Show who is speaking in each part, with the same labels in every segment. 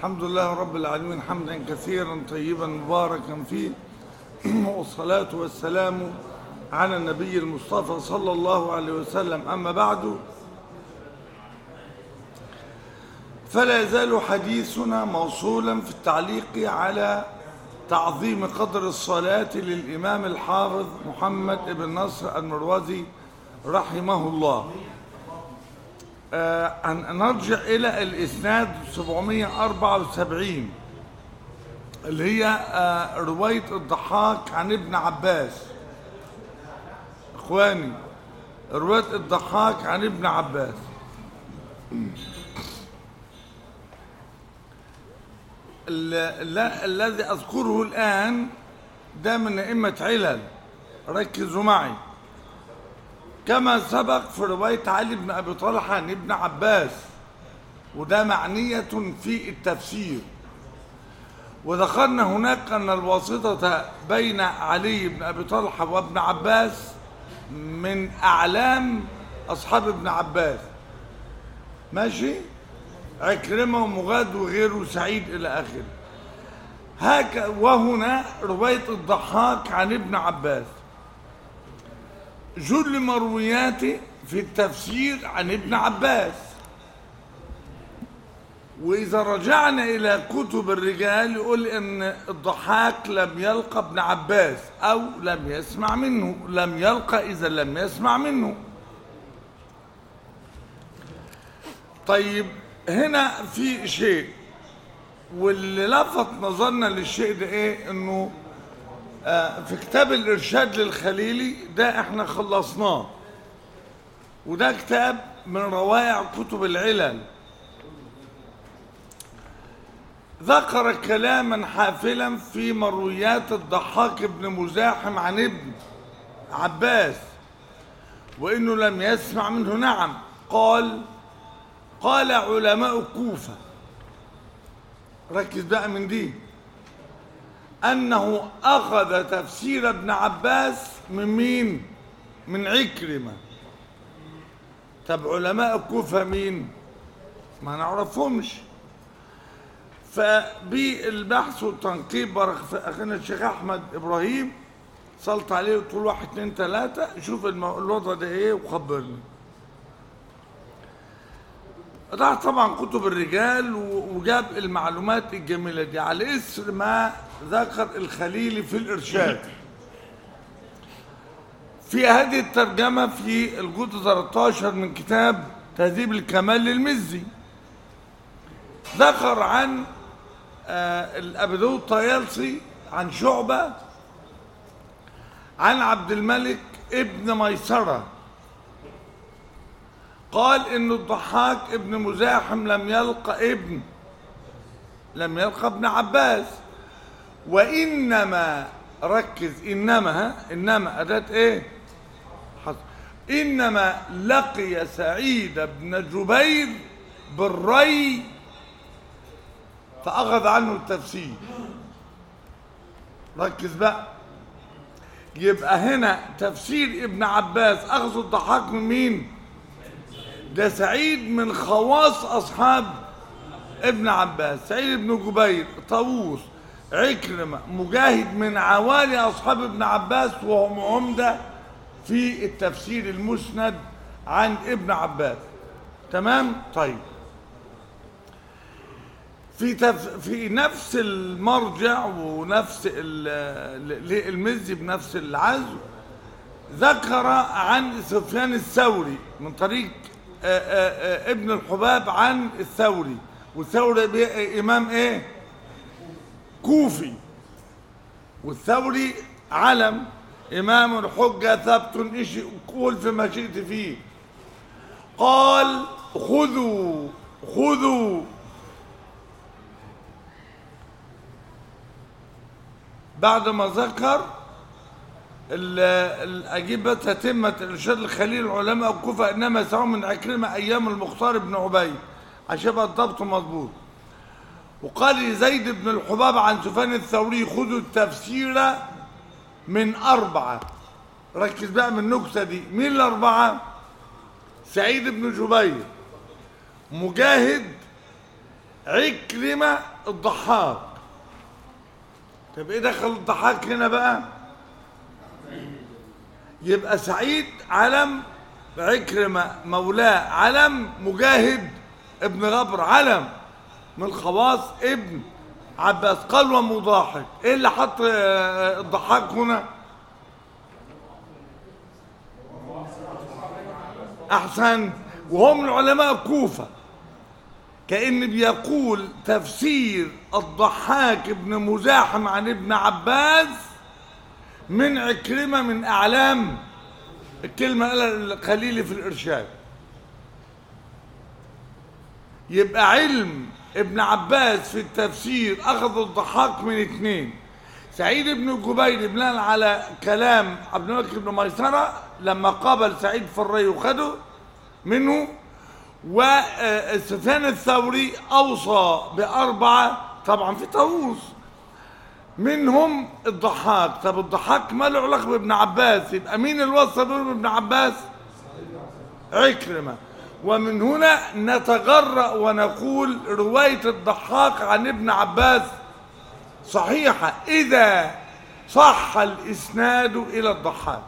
Speaker 1: الحمد لله رب العالمين حمدا كثيرا طيبا مباركا فيه والصلاة والسلام على النبي المصطفى صلى الله عليه وسلم أما بعد فلا يزال حديثنا موصولا في التعليق على تعظيم قدر الصلاة للإمام الحافظ محمد بن نصر المروزي رحمه الله آه نرجع إلى الإسناد 774 اللي هي آه رواية الضحاك عن ابن عباس إخواني رواية الضحاك عن ابن عباس الذي أذكره الآن ده من أئمة علل ركزوا معي كما سبق في رواية علي بن أبي طلحة عن ابن عباس وده معنية في التفسير وذكرنا هناك أن الواسطة بين علي بن أبي طلحة وابن عباس من أعلام أصحاب ابن عباس ماشي عكرمة ومغاد وغيره سعيد إلى آخره هك وهنا رواية الضحاك عن ابن عباس جل مروياته في التفسير عن ابن عباس وإذا رجعنا إلى كتب الرجال يقول إن الضحاك لم يلقى ابن عباس أو لم يسمع منه لم يلقى إذا لم يسمع منه طيب هنا في شيء واللي لفت نظرنا للشيء ده ايه انه آه في كتاب الارشاد للخليلي ده احنا خلصناه وده كتاب من روائع كتب العلل ذكر كلاما حافلا في مرويات الضحاك بن مزاحم عن ابن عباس وانه لم يسمع منه نعم قال قال علماء الكوفة ركز بقى من دي أنه أخذ تفسير ابن عباس من مين من عكرمة طب علماء الكوفة مين ما نعرفهمش فبالبحث والتنقيب بارك في أخينا الشيخ أحمد إبراهيم صلت عليه طول واحد اتنين تلاتة شوف الوضع ده ايه وخبرني راح طبعا كتب الرجال وجاب المعلومات الجميلة دي على إثر ما ذكر الخليلي في الإرشاد في هذه الترجمة في الجزء 13 من كتاب تهذيب الكمال للمزي ذكر عن آه الأبدو الطيالسي عن شعبة عن عبد الملك ابن ميسره قال ان الضحاك ابن مزاحم لم يلقى ابن لم يلقى ابن عباس وانما ركز انما ها انما اداه ايه حصل انما لقي سعيد بن جبير بالري فاخذ عنه التفسير ركز بقى يبقى هنا تفسير ابن عباس اخذ الضحاك من مين ده سعيد من خواص أصحاب ابن عباس سعيد بن جبير طاووس عكرمة مجاهد من عوالي أصحاب ابن عباس وهم عمدة في التفسير المسند عن ابن عباس تمام طيب في تف... في نفس المرجع ونفس المزي بنفس العزو ذكر عن سفيان الثوري من طريق آآ آآ ابن الحباب عن الثوري والثوري امام ايه كوفي والثوري علم امام الحجة ثبت إشي قول فيما شئت فيه قال خذوا خذوا بعدما ذكر اجيب بس تتمة ارشاد الخليل العلماء الكوفة انما يسعون من عكرمة ايام المختار بن عبيد عشان يبقى الضبط مظبوط وقال لزيد بن الحباب عن سفيان الثوري خذوا التفسير من أربعة ركز بقى من النكتة دي مين الأربعة سعيد بن جبير مجاهد عكرمة الضحاك طب ايه دخل الضحاك هنا بقى يبقى سعيد علم عكرمة مولاه علم مجاهد ابن غبر علم من خواص ابن عباس قال ومضاحك ايه اللي حط آه، الضحاك هنا احسن وهو من علماء الكوفه كأن بيقول تفسير الضحاك ابن مزاحم عن ابن عباس من عكرمة من أعلام الكلمة قالها الخليلي في الإرشاد يبقى علم ابن عباس في التفسير أخذ الضحاك من اثنين سعيد بن جبير بناء على كلام عبد الملك بن ميسرة لما قابل سعيد في الري وخده منه وسفيان الثوري أوصى بأربعة طبعا في طاووس منهم الضحاك طب الضحاك ما له علاقة بابن عباس يبقى مين اللي وصى بينهم ابن عباس عكرمة ومن هنا نتجرأ ونقول رواية الضحاك عن ابن عباس صحيحة إذا صح الإسناد إلى الضحاك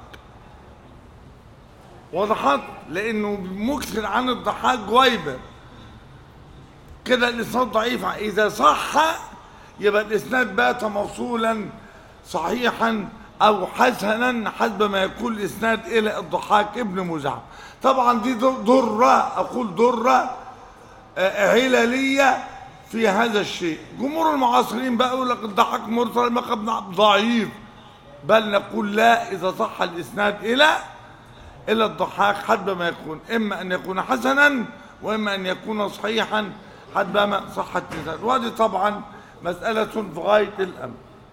Speaker 1: وضحت لأنه مكثر عن الضحاك جويبة كده الإسناد ضعيف إذا صح يبقى الإسناد بات موصولا صحيحا أو حسنا حسب ما يكون الإسناد إلى الضحاك ابن مزعم طبعا دي ضرة أقول ضرة آه، عللية في هذا الشيء جمهور المعاصرين بقى يقول لك الضحاك مرسل المقام ضعيف بل نقول لا إذا صح الإسناد إلى إلى الضحاك حسب ما يكون إما أن يكون حسنا وإما أن يكون صحيحا حسب ما صح الإسناد وهذه طبعا مسألة في غاية الأمر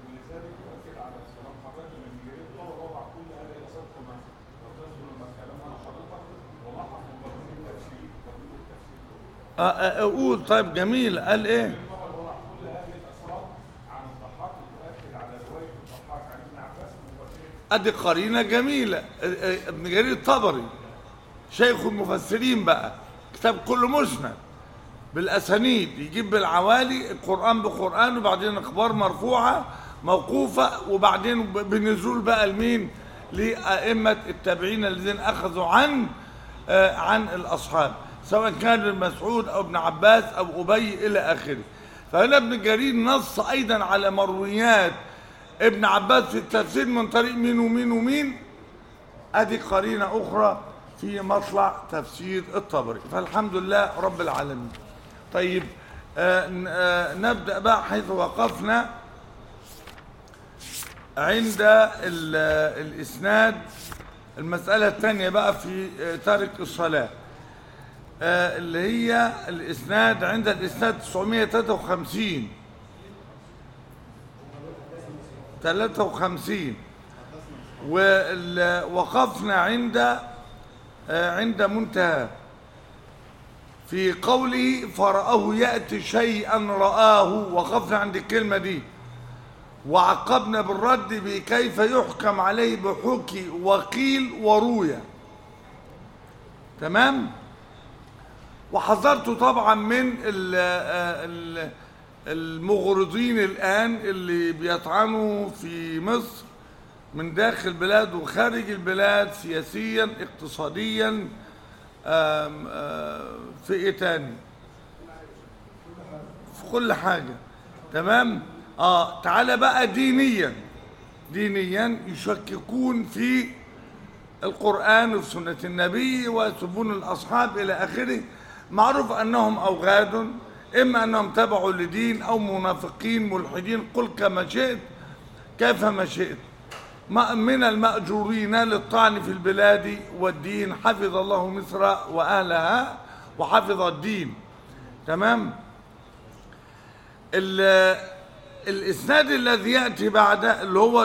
Speaker 1: آه، آه، أقول طيب جميل قال إيه ادي قرينه جميله ابن جرير الطبري شيخ المفسرين بقى كتاب كله مسند بالاسانيد يجيب بالعوالي القران بقران وبعدين اخبار مرفوعه موقوفه وبعدين بنزول بقى لمين لائمه التابعين الذين اخذوا عن آه، عن الاصحاب سواء كان ابن مسعود او ابن عباس او ابي الى اخره فهنا ابن جرير نص ايضا على مرويات ابن عباس في التفسير من طريق مين ومين ومين ادي قرينه اخرى في مطلع تفسير الطبري فالحمد لله رب العالمين طيب آه ن- آه نبدا بقى حيث وقفنا عند ال- آه، الاسناد المساله الثانيه بقى في آه، ترك الصلاه آه اللي هي الاسناد عند الاسناد 953 53 ووقفنا عند آه، عند منتهى في قوله فرآه يأتي شيئا رآه وقفنا عند الكلمة دي وعقبنا بالرد بكيف يحكم عليه بحكي وقيل وروية تمام وحذرت طبعا من ال ال المغرضين الآن اللي بيطعنوا في مصر من داخل البلاد وخارج البلاد سياسيا اقتصاديا آم، آم، في ايه تاني في كل حاجة تمام اه تعالى بقى دينيا دينيا يشككون في القرآن وفي سنة النبي ويسبون الأصحاب إلى آخره معروف أنهم أوغاد إما أنهم تبعوا لدين أو منافقين ملحدين قل كما شئت كيفما شئت ما- من المأجورين للطعن في البلاد والدين حفظ الله مصر وأهلها وحفظ الدين تمام ال- الإسناد الذي يأتي بعده اللي هو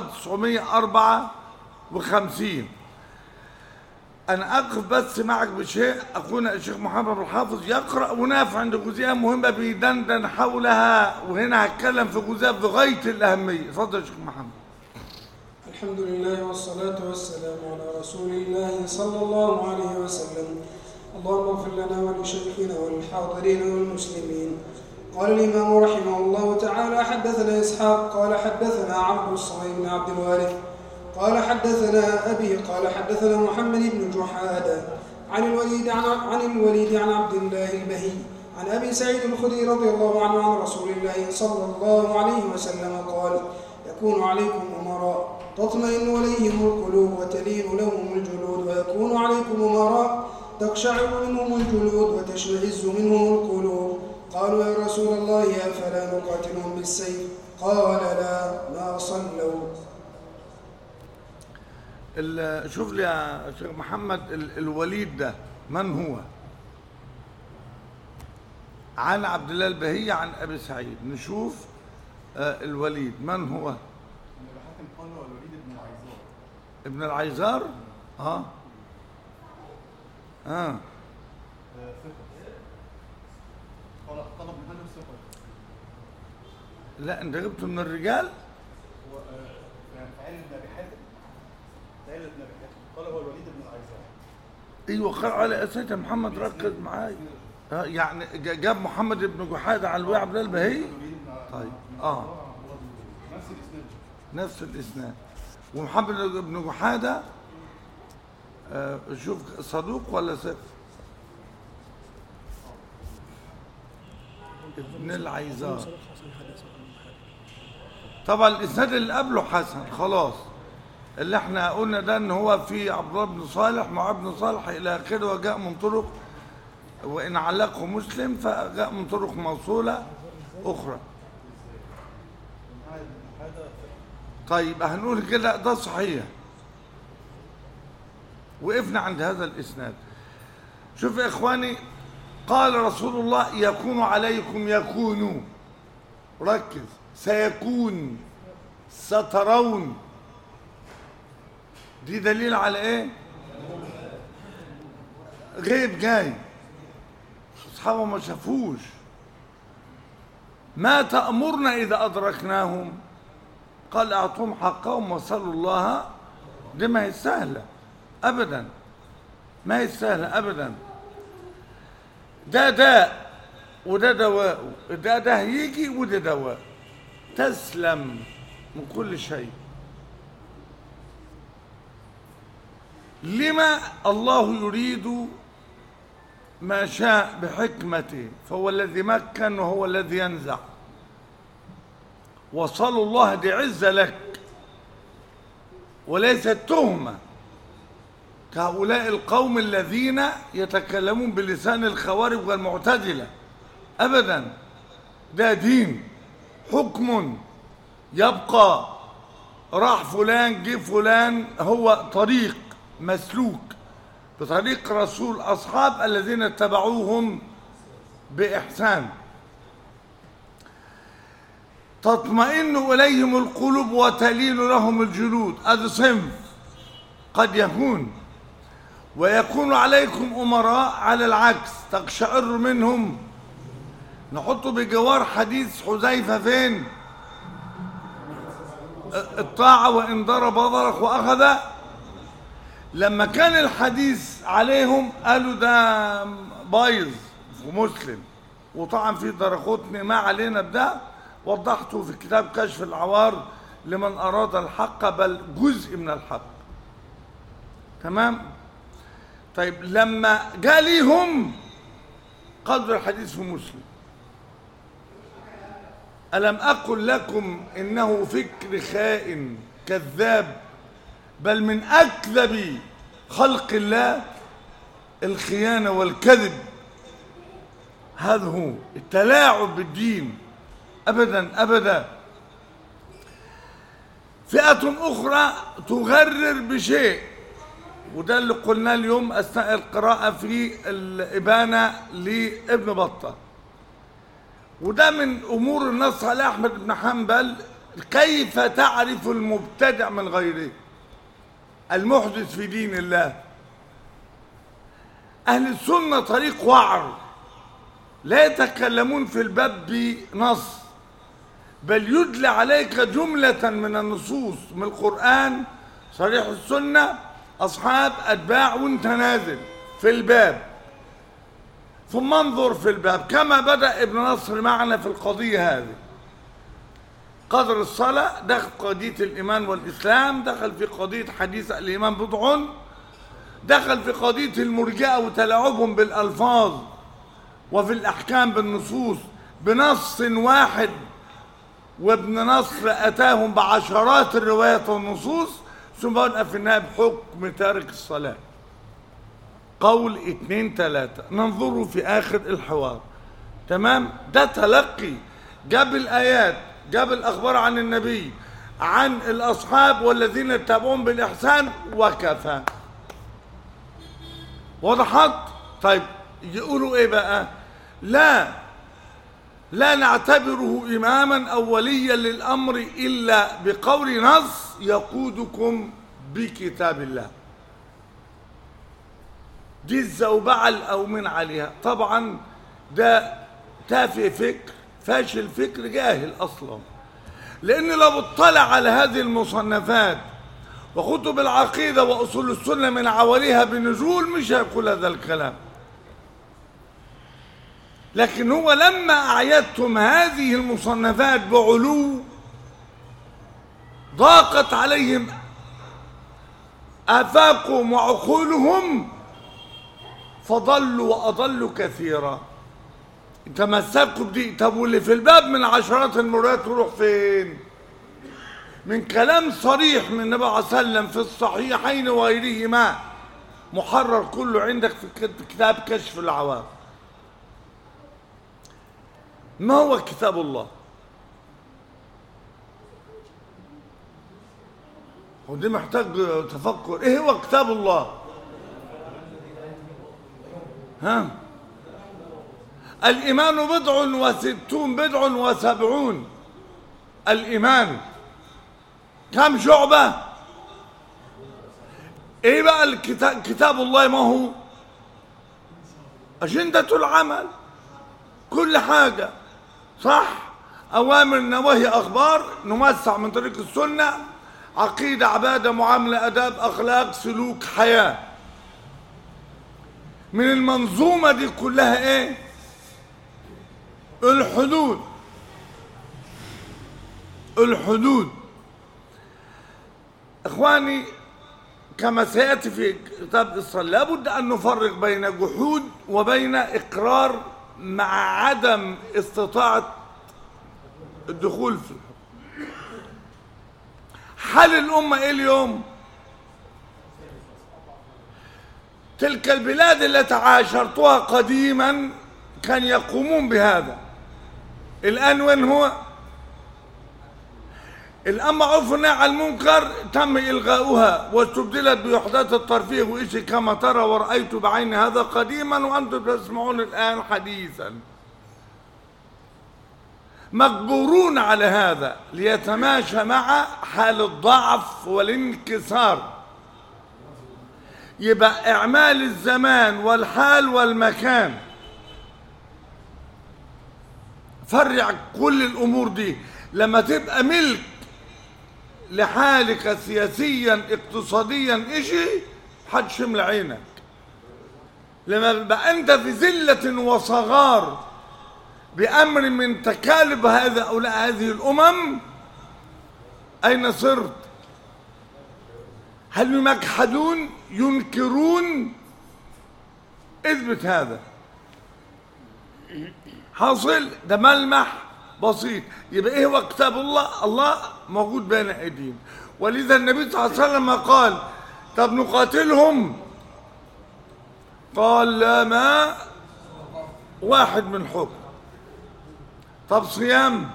Speaker 1: 954 أنا أقف بس معك بشيء أخونا الشيخ محمد بن الحافظ يقرأ ونقف عند جزئية مهمة بيدندن حولها وهنا هتكلم في جزئية بغاية الأهمية اتفضل يا شيخ محمد
Speaker 2: الحمد لله والصلاة والسلام على رسول الله صلى الله عليه وسلم اللهم اغفر لنا ولشيخنا وللحاضرين والمسلمين قال الإمام رحمه الله تعالى حدثنا إسحاق قال حدثنا عبد الصميم بن عبد الوارث قال حدثنا أبي قال حدثنا محمد بن جحادة عن الوليد عن, عن الوليد عن عبد الله البهي عن أبي سعيد الخدري رضي الله عنه عن رسول الله صلى الله عليه وسلم قال يكون عليكم أمراء تطمئن إليهم القلوب وتلين لهم الجلود ويكون عليكم أمراء تقشعر منهم الجلود وتشمئز منهم القلوب قالوا يا رسول الله أفلا نقاتلهم بالسيف قال لا ما صلوا
Speaker 1: ال- شوف لي يا شيخ محمد ال- الوليد ده من هو عن عبد الله البهي عن ابي سعيد نشوف آه، الوليد من هو
Speaker 3: الحاكم قال هو الوليد بن العيزار
Speaker 1: ابن العيزار اه اه
Speaker 3: آه، ثقة قال طلب من هذا الثقة
Speaker 1: لا انت جبته من الرجال
Speaker 3: هو آه، يعني فعيل بن ابي حاتم فعيل بن ابي حاتم قال هو الوليد بن العيزار
Speaker 1: ايوه قال على اساس محمد ركز معايا آه يعني ج- جاب محمد بن جحادة على الوي عبد الله البهي
Speaker 3: الوليد بن
Speaker 1: طيب
Speaker 3: بن
Speaker 1: اه
Speaker 3: العيزار هو نفس الاسناد
Speaker 1: نفس الاسناد ومحمد بن جحادة آه شوف صدوق ولا ثقة ابن العيزار طبعا الاسناد اللي قبله حسن خلاص اللي احنا قلنا ده ان هو في عبد الله بن صالح مع ابن صالح الى اخره وجاء من طرق وان علقه مسلم فجاء من طرق موصوله اخرى طيب هنقول كده ده صحيح وقفنا عند هذا الاسناد شوف يا اخواني قال رسول الله يكون عليكم يكون ركز سيكون سترون دي دليل على ايه غيب جاي اصحابه ما شافوش ما تأمرنا إذا أدركناهم قال أعطوهم حقهم وصلوا الله دي ما هي سهلة أبدا ما هي سهلة أبدا ده داء وده دواء ده ده هيجي وده دواء تسلم من كل شيء لما الله يريد ما شاء بحكمته فهو الذي مكن وهو الذي ينزع وصلوا الله دي عزة لك وليست تهمة كهؤلاء القوم الذين يتكلمون بلسان الخوارج والمعتزلة أبدا ده دين حكم يبقى راح فلان جه فلان هو طريق مسلوك بطريق رسول أصحاب الذين اتبعوهم بإحسان تطمئن إليهم القلوب وتلين لهم الجلود هذا صنف قد يكون ويكون عليكم أمراء على العكس تقشعر منهم نحطه بجوار حديث حذيفة فين الطاعة وإن ضرب ضرك وأخذ لما كان الحديث عليهم قالوا ده بايظ ومسلم وطبعا في درخوتني ما علينا بده وضحته في كتاب كشف العوار لمن أراد الحق بل جزء من الحق تمام طيب لما جاء ليهم قدر الحديث في مسلم ألم أقل لكم إنه فكر خائن كذاب بل من أكذب خلق الله الخيانة والكذب هذا هو التلاعب بالدين أبدا أبدا فئة أخرى تغرر بشيء وده اللي قلناه اليوم أثناء القراءة في الإبانة لابن بطة وده من أمور النص على أحمد بن حنبل كيف تعرف المبتدع من غيره المحدث في دين الله أهل السنة طريق وعر لا يتكلمون في الباب بنص بل يدلى عليك جملة من النصوص من القرآن صريح السنة أصحاب أتباع وانت نازل في الباب ثم انظر في الباب كما بدأ ابن نصر معنا في القضية هذه قدر الصلاة دخل في قضية الإيمان والإسلام دخل في قضية حديث الإيمان بضع دخل في قضية المرجئة وتلاعبهم بالألفاظ وفي الأحكام بالنصوص بنص واحد وابن نصر أتاهم بعشرات الروايات والنصوص ثم بدأ في النهاية بحكم تارك الصلاة قول اتنين تلاتة ننظره في آخر الحوار تمام ده تلقي جاب الآيات جاب الأخبار عن النبي عن الأصحاب والذين اتبعون بالإحسان وكفى وضحت طيب يقولوا ايه بقى لا لا نعتبره إماما أو وليا للأمر إلا بقول نص يقودكم بكتاب الله دي الزوبعة الأومن عليها طبعا ده تافه فكر فاشل فكر جاهل أصلا لأن لو اطلع على هذه المصنفات وكتب العقيدة وأصول السنة من عواليها بنزول مش هيقول هذا الكلام لكن هو لما أعيدتم هذه المصنفات بعلو ضاقت عليهم آفاقهم وعقولهم فضلوا وأضلوا كثيرا تمسكوا بدي طب واللي في الباب من عشرات المرات يروح فين من كلام صريح من النبي صلى الله عليه وسلم في الصحيحين وغيرهما محرر كله عندك في كتاب كشف العوام ما هو كتاب الله ودي محتاج تفكر ايه هو كتاب الله ها الإيمان بضع وستون بضع وسبعون الإيمان كم شعبة ايه بقى الكتاب كتاب الله ما هو أجندة العمل كل حاجة صح أوامر نواهي أخبار نوسع من طريق السنة عقيدة عبادة معاملة أداب أخلاق سلوك حياة من المنظومة دي كلها إيه الحدود الحدود إخواني كما سيأتي في كتاب الصلاة لابد أن نفرق بين جحود وبين إقرار مع عدم استطاعة الدخول في الحكم حال الأمة إيه اليوم تلك البلاد التي عاشرتها قديما كان يقومون بهذا الآن وين هو الآن معروف أنها على المنكر تم إلغاؤها واستبدلت بوحدات الترفيه وإيش كما ترى ورأيت بعيني هذا قديما وأنتم تسمعون الآن حديثا مجبورون على هذا ليتماشى مع حال الضعف والانكسار يبقى إعمال الزمان والحال والمكان فرع كل الأمور دي لما تبقى ملك لحالك سياسيا اقتصاديا اشي حدش يملى عينك لما بقى انت في ذلة وصغار بأمر من تكالب هذا أو لا هذه الأمم أين صرت هل يمجحدون ينكرون اثبت هذا حاصل ده ملمح بسيط يبقى ايه هو كتاب الله الله موجود بين ايدينا ولذا النبي صلى الله عليه وسلم قال طب نقاتلهم قال لا ما واحد من حكم طب صيام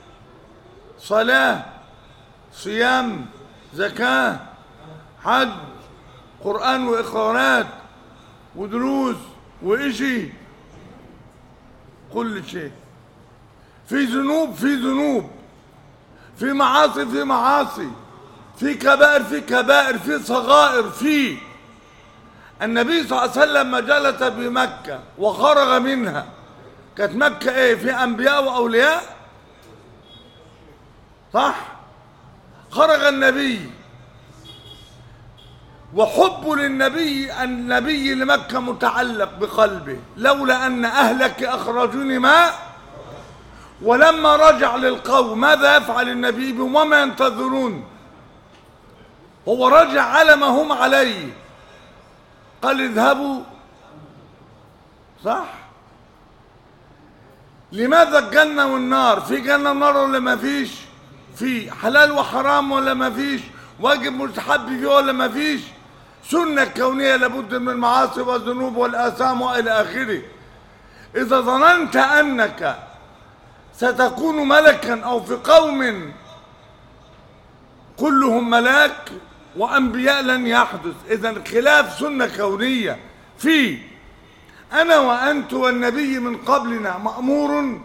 Speaker 1: صلاة صيام زكاة حج قرآن وإقرارات ودروس وإشي كل شيء في ذنوب في ذنوب في معاصي في معاصي في كبائر في كبائر في صغائر في النبي صلى الله عليه وسلم ما جلس بمكة وخرج منها كانت مكة ايه في انبياء واولياء صح خرج النبي وحبه للنبي النبي لمكة متعلق بقلبه لولا أن أهلك أخرجوني ما ولما رجع للقوم ماذا يفعل النبي بهم وما ينتظرون هو رجع على ما هم عليه قال اذهبوا صح لماذا الجنة والنار في جنة ونار ولا ما فيش في حلال وحرام ولا ما فيش واجب مستحب فيه ولا ما فيش سنة كونية لابد من المعاصي والذنوب والآثام وإلى آخره إذا ظننت أنك ستكون ملكا أو في قوم كلهم ملاك وأنبياء لن يحدث إذا خلاف سنة كونية في أنا وأنت والنبي من قبلنا مأمور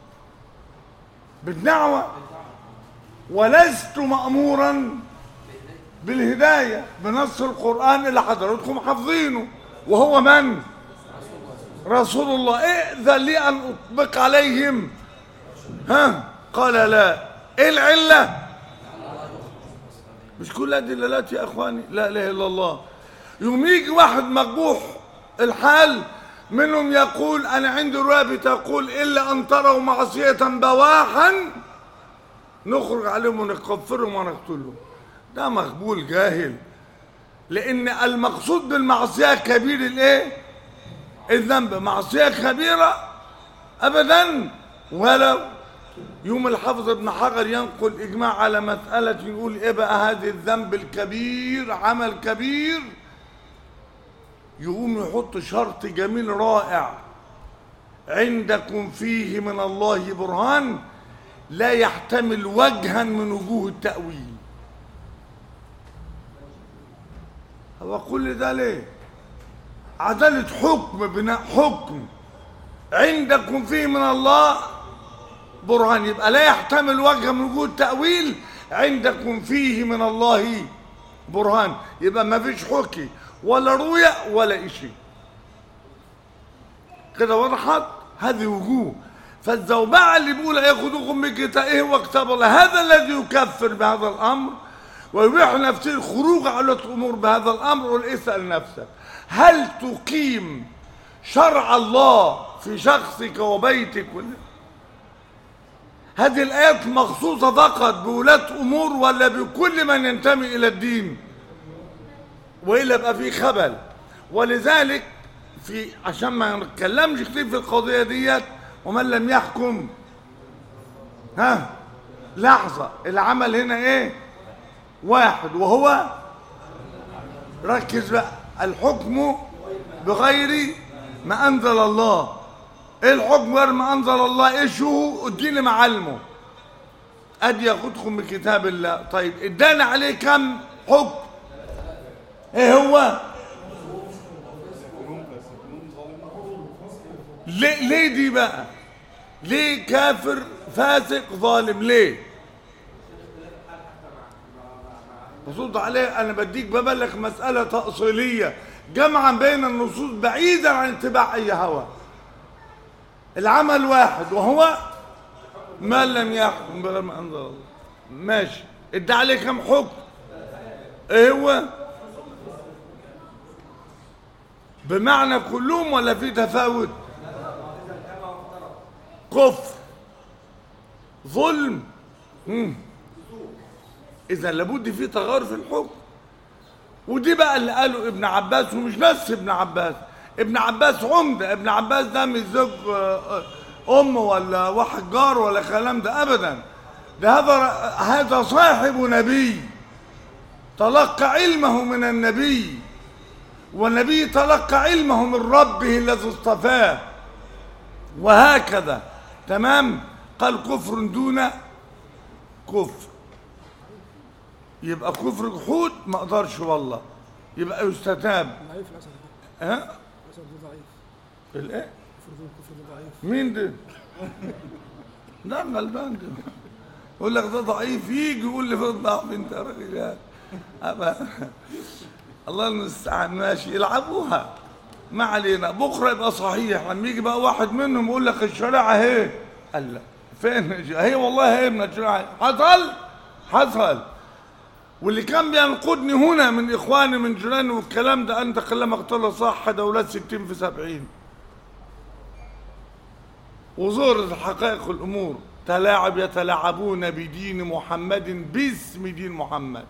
Speaker 1: بالدعوة ولست مأمورا بالهداية بنص القرآن اللي حضراتكم حافظينه وهو من؟ رسول الله ائذن لي أن أطبق عليهم ها قال لا ايه العلة مش كلها دلالات يا اخواني لا اله الا الله يوم يجي واحد مقبوح الحال منهم يقول انا عندي روايه بتقول الا ان تروا معصيه بواحا نخرج عليهم ونكفرهم ونقتلهم ده مقبول جاهل لان المقصود بالمعصيه كبير الايه الذنب معصيه كبيره ابدا ولو يوم الحافظ ابن حجر ينقل اجماع على مساله يقول ايه بقى هذا الذنب الكبير عمل كبير يقوم يحط شرط جميل رائع عندكم فيه من الله برهان لا يحتمل وجها من وجوه التأويل هو كل ده ليه عدالة حكم بناء حكم عندكم فيه من الله برهان يبقى لا يحتمل وجه من وجوه التأويل عندكم فيه من الله برهان يبقى ما فيش حكي ولا رؤية ولا إشي كده وضحت هذه وجوه فالزوبعة اللي بيقول ياخذوكم من كتاب ايه هو كتاب الله هذا الذي يكفر بهذا الامر ويبيح نفسه الخروج على الامور بهذا الامر قل اسال نفسك هل تقيم شرع الله في شخصك وبيتك ولا هذه الآيات مخصوصة فقط بولاة أمور ولا بكل من ينتمي إلى الدين وإلا يبقى في خبل ولذلك في عشان ما نتكلمش كتير في القضية ديت ومن لم يحكم ها لحظة العمل هنا ايه واحد وهو ركز بقى الحكم بغير ما أنزل الله ايه الحكم غير ما انزل الله ايش هو اديني معلمه ادي ياخدكم بكتاب الله طيب ادانا عليه كم حكم ايه هو ليه ليه دي بقى ليه كافر فاسق ظالم ليه بصوت عليه انا بديك ببلغ مساله تاصيليه جمعا بين النصوص بعيدا عن اتباع اي هوى العمل واحد وهو ما لم يحكم بغير ما انزل الله ماشي ادى عليه كم حكم ايه هو بمعنى كلهم ولا في تفاوت كفر ظلم اذا لابد في تغير في الحكم ودي بقى اللي قاله ابن عباس ومش بس ابن عباس ابن عباس عمدة ابن عباس ده مش زوج ام ولا واحد جار ولا كلام ده ابدا ده هذا هذا صاحب نبي تلقى علمه من النبي والنبي تلقى علمه من ربه الذي اصطفاه وهكذا تمام قال كفر دون كفر يبقى كفر جحود ما اقدرش والله يبقى يستتاب
Speaker 2: ضعيف الاسد
Speaker 1: ها
Speaker 2: الاسد ده ضعيف
Speaker 1: الايه
Speaker 2: كفر ده كفر ده ضعيف
Speaker 1: مين ده ده غلبان ده يقول لك ده ضعيف يجي يقول لي فين ضعف انت يا راجل يا أبا. الله المستعان ماشي يلعبوها ما علينا بكره يبقى صحيح لما يجي بقى واحد منهم يقول لك الشريعه اهي قال لا فين هي والله هي من الشريعه حصل حصل واللي كان بينقدني هنا من إخواني من جيراني والكلام ده أنت كلامك طلع صح دولات ستين في سبعين وظهرت حقائق الأمور تلاعب يتلاعبون بدين محمد باسم دين محمد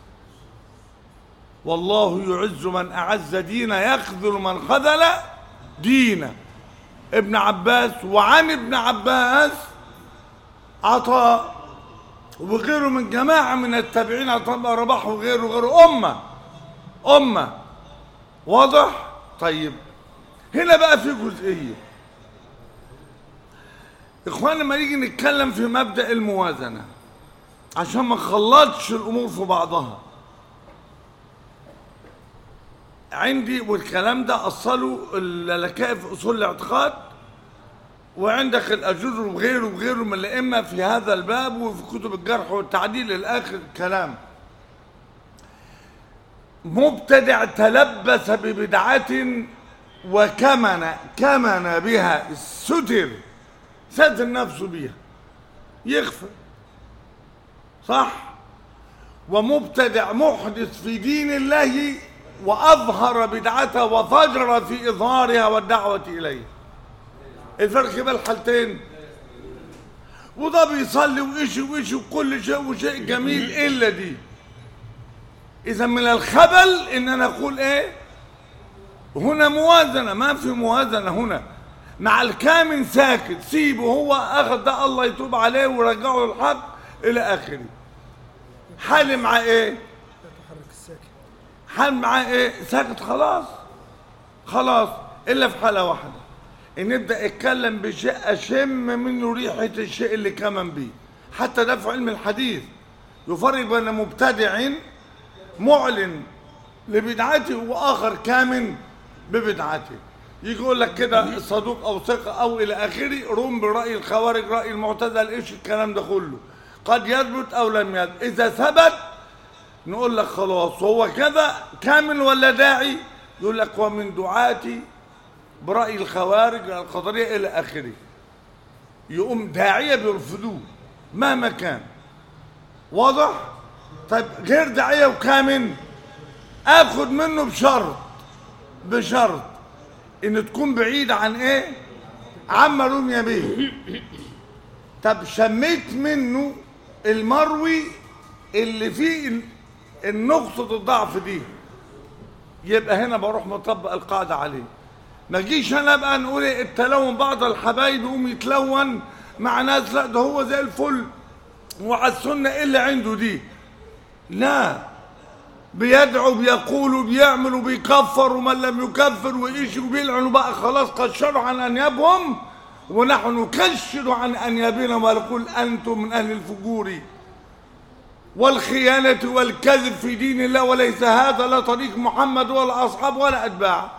Speaker 1: والله يعز من أعز دينا يخذل من خذل دينا ابن عباس وعن ابن عباس عطاء وغيره من جماعة من التابعين عطاء بن رباح وغيره وغيره أمة أمة واضح؟ طيب هنا بقى في جزئية إخوانا لما نيجي نتكلم في مبدأ الموازنة عشان ما نخلطش الأمور في بعضها عندي والكلام ده أصله اللكائف في أصول الاعتقاد وعندك الأجر وغيره وغيره من الأئمة في هذا الباب وفي كتب الجرح والتعديل الآخر كلام مبتدع تلبس ببدعة وكمن كمن بها ستر ستر نفسه بيها يخفى صح ومبتدع محدث في دين الله وأظهر بدعته وفجر في إظهارها والدعوة إليه الفرق بين الحالتين وده بيصلي وإشي وإشي وكل شيء وشيء جميل إلا دي إذا من الخبل إن أنا أقول إيه هنا موازنة ما في موازنة هنا مع الكامن ساكت سيبه هو أخذ ده الله يتوب عليه ورجعه للحق إلى آخره حالي مع إيه حال معاه ايه ساكت خلاص خلاص الا في حاله واحده ان نبدا اتكلم بشيء اشم منه ريحه الشيء اللي كمن بيه حتى ده في علم الحديث يفرق بين مبتدع معلن لبدعته واخر كامن ببدعته يجي يقول لك كده صدوق او ثقه او الى اخره روم براي الخوارج راي المعتزله ايش الكلام ده كله قد يثبت او لم يثبت اذا ثبت نقول لك خلاص هو كذا كامل ولا داعي يقول لك ومن دعاتي برأي الخوارج القدرية إلى آخره يقوم داعية بيرفضوه مهما كان واضح طيب غير داعية وكامل اخد منه بشرط بشرط ان تكون بعيد عن ايه عما رمي به طب شميت منه المروي اللي فيه النقطة الضعف دي يبقى هنا بروح مطبق القاعدة عليه ما اجيش انا بقى نقول إيه التلون بعض الحبايب يقوم يتلون مع ناس لا ده هو زي الفل وعلى السنة ايه اللي عنده دي لا بيدعو بيقول وبيعمل وبيكفر ومن لم يكفر وإيش وبيلعنوا بقى خلاص قشروا عن أنيابهم ونحن نكشر عن أنيابنا ونقول أنتم من أهل الفجور والخيانة والكذب في دين الله وليس هذا لا طريق محمد ولا أصحاب ولا أتباع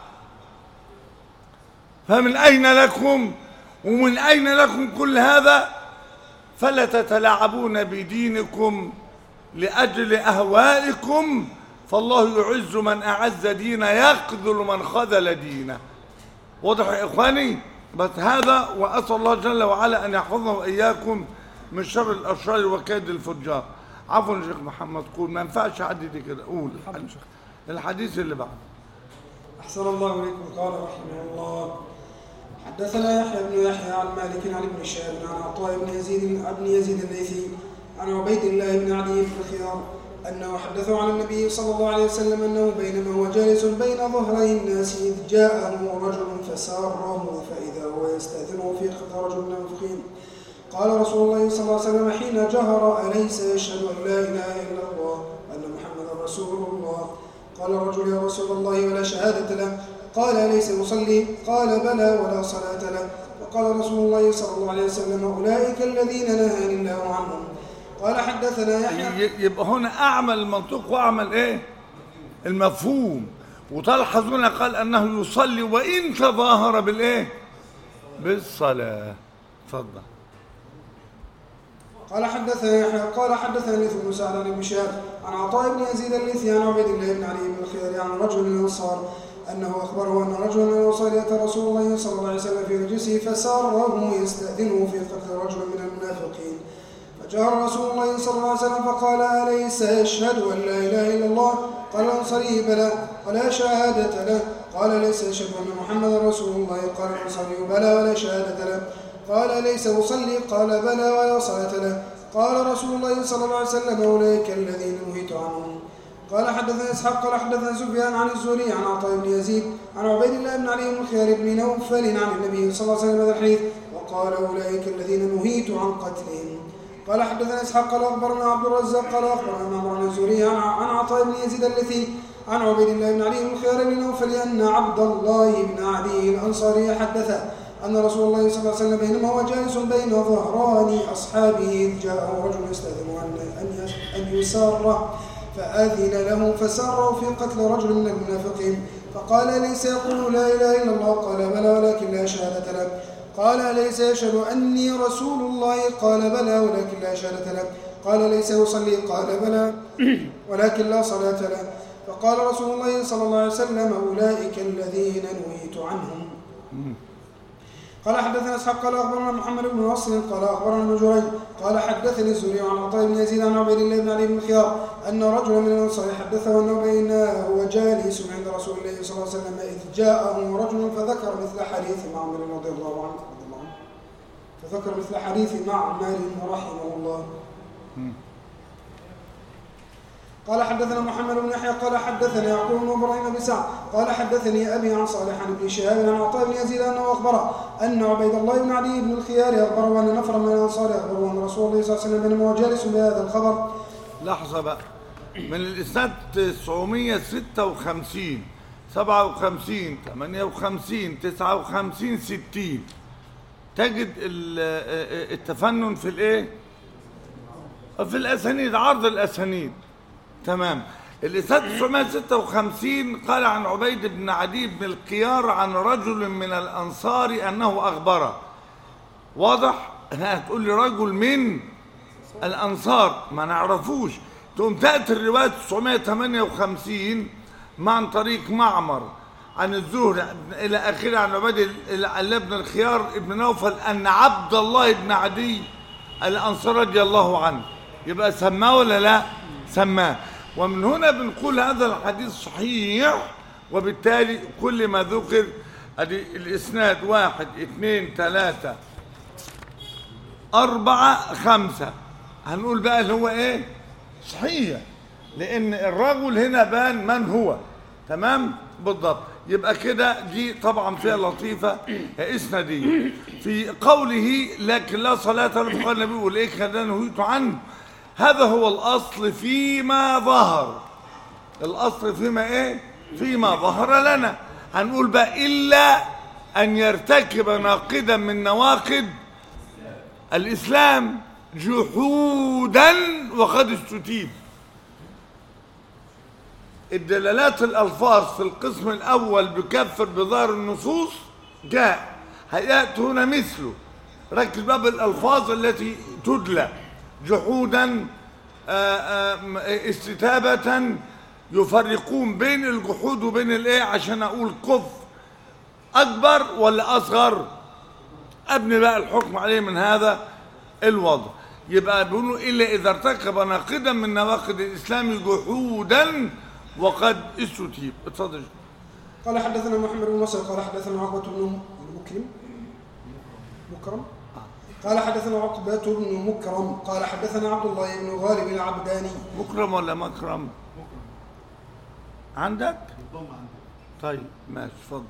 Speaker 1: فمن أين لكم ومن أين لكم كل هذا فلا تتلاعبون بدينكم لأجل أهوائكم فالله يعز من أعز دينه يقذل من خذل دينه واضح يا إخواني بس هذا وأسأل الله جل وعلا أن يحفظنا وإياكم من شر الأشرار وكيد الفجار عفوا يا شيخ محمد قول ما ينفعش حد دي كده قول الحديث اللي بعد
Speaker 2: أحسن الله إليكم قال رحمه الله حدثنا يحيى بن يحيى عن مالك عن ابن شهاب عن عطاء بن يزيد بن يزيد الليثي عن عبيد الله بن عدي بن خيار أنه حدثه عن النبي صلى الله عليه وسلم أنه بينما هو جالس بين ظهري الناس إذ جاءه رجل فساره فإذا هو يستأذنه في قتل رجل من المنافقين قال رسول الله صلى الله عليه وسلم حين جهر أليس يشهد أن لا إله إلا الله وأن محمدا رسول الله قال الرجل يا رسول الله ولا شهادة له قال أليس يصلي قال بلى ولا صلاة له وقال رسول الله صلى الله عليه وسلم أولئك الذين نهاني الله عنهم قال حدثنا يحيى
Speaker 1: ي- يبقى هنا أعمل المنطق وأعمل إيه المفهوم وتلحظ هنا قال أنه يصلي وإن تظاهر بالإيه بالصلاة تفضل
Speaker 2: قال حدثنا يحيى قال حدثنا ليث بن سعد عن ابن شهاب عن عطاء بن يزيد الليثي عن عبيد الله بن علي بن الخير عن رجل من الانصار انه اخبره ان رجلا من الانصار اتى رسول الله صلى الله عليه وسلم في مجلسه فساره يستاذنه في قتل رجل من المنافقين فجاء رسول الله صلى الله عليه وسلم فقال أليس يشهد أن لا إله إلا الله قال الأنصاري بلى ولا شهادة له قال ليس يشهد أن محمدا رسول الله قال الأنصاري بلى ولا شهادة له قال ليس أصلي قال بلى ولا صلاة له قال رسول الله صلى الله عليه وسلم أولئك الذين نهيت عنهم قال حدثنا اسحاق قال حدثنا سفيان عن الزهري عن عطاء بن يزيد عن عبيد الله بن علي بن خيار بن نوفل عن النبي صلى الله عليه وسلم هذا الحديث وقال اولئك الذين نهيت عن قتلهم قال حدثنا اسحاق قال اخبرنا عبد الرزاق قال اخبرنا معمر عن الزهري عن عن عطاء بن يزيد التي عن عبيد الله بن علي بن خيار بن نوفل ان عبد الله بن علي الانصاري حدث أن رسول الله صلى الله عليه وسلم بينما هو جالس بين ظهران أصحابه إذ جاءه رجل يستأذن أن أن أن يساره فأذن له فساره في قتل رجل من المنافقين فقال ليس يقول لا إله إلا الله قال بلى ولكن لا شهادة له قال ليس يشهد أني رسول الله قال بلى ولكن لا شهادة له قال ليس يصلي قال بلى ولكن لا صلاة له فقال رسول الله صلى الله عليه وسلم أولئك الذين نهيت عنهم قال حدثنا اسحاق قال اخبرنا محمد بن نصر قال اخبرنا ابن جريج قال حدثني الزهري عن عطاء بن يزيد عن عبيد الله بن علي بن الخيار ان رجلا من الانصار حدثه انه بينما هو جالس عند رسول الله صلى الله عليه وسلم اذ جاءه رجل فذكر مثل حديث معمر رضي الله عنه رضي الله عنه فذكر مثل حديث معمر رحمه الله قال حدثنا محمد بن يحيى قال حدثنا يعقوب بن ابراهيم بن سعد قال حدثني ابي عن صالح عن ابن شهاب عن عطاء بن يزيد انه اخبره ان عبيد الله بن علي بن الخيار اخبره ان نفرا من الانصار اخبره ان رسول الله صلى الله عليه وسلم بينما هو جالس بهذا الخبر
Speaker 1: لحظة بقى من الإسناد 956 57 58 59 60 تجد ال- التفنن في الايه؟ في الأسانيد عرض الأسانيد تمام الإسناد 956 قال عن عبيد بن عدي بن القيار عن رجل من الأنصار أنه أخبره واضح؟ هتقول لي رجل من الأنصار ما نعرفوش تقوم تأتي الرواية 958 مع عن طريق معمر عن الزهري إلى آخره عن عبيد الله بن الخيار ابن نوفل أن عبد الله بن عدي الأنصار رضي الله عنه يبقى سماه ولا لا؟ سماه ومن هنا بنقول هذا الحديث صحيح وبالتالي كل ما ذكر ادي الاسناد واحد اثنين ثلاثة أربعة خمسة هنقول بقى اللي هو إيه؟ صحيح لأن الرجل هنا بان من هو تمام؟ بالضبط يبقى كده دي طبعا فيها لطيفة إسنادية في قوله لكن لا صلاة له فقال النبي يقول إيه كان نهيت عنه هذا هو الأصل فيما ظهر الأصل فيما إيه؟ فيما ظهر لنا هنقول بقى إلا أن يرتكب ناقدا من نواقد الإسلام جحودا وقد استتيب الدلالات الألفاظ في القسم الأول بكفر بظاهر النصوص جاء هيأتي هنا مثله ركز بقى بالألفاظ التي تدلى جحودا آآ آآ استتابة يفرقون بين الجحود وبين الايه عشان اقول كفر اكبر ولا اصغر ابني بقى الحكم عليه من هذا الوضع يبقى بيقولوا الا اذا ارتكب ناقدا من نواقض الاسلام جحودا وقد استتيب اتفضل
Speaker 2: قال حدثنا محمد بن نصر قال حدثنا عقبة بن مكرم مكرم قال حدثنا عقبة بن مكرم قال حدثنا عبد الله بن غالب العبداني
Speaker 1: مكرم ولا مكرم عندك
Speaker 3: الضم عندي
Speaker 1: طيب ماشي اتفضل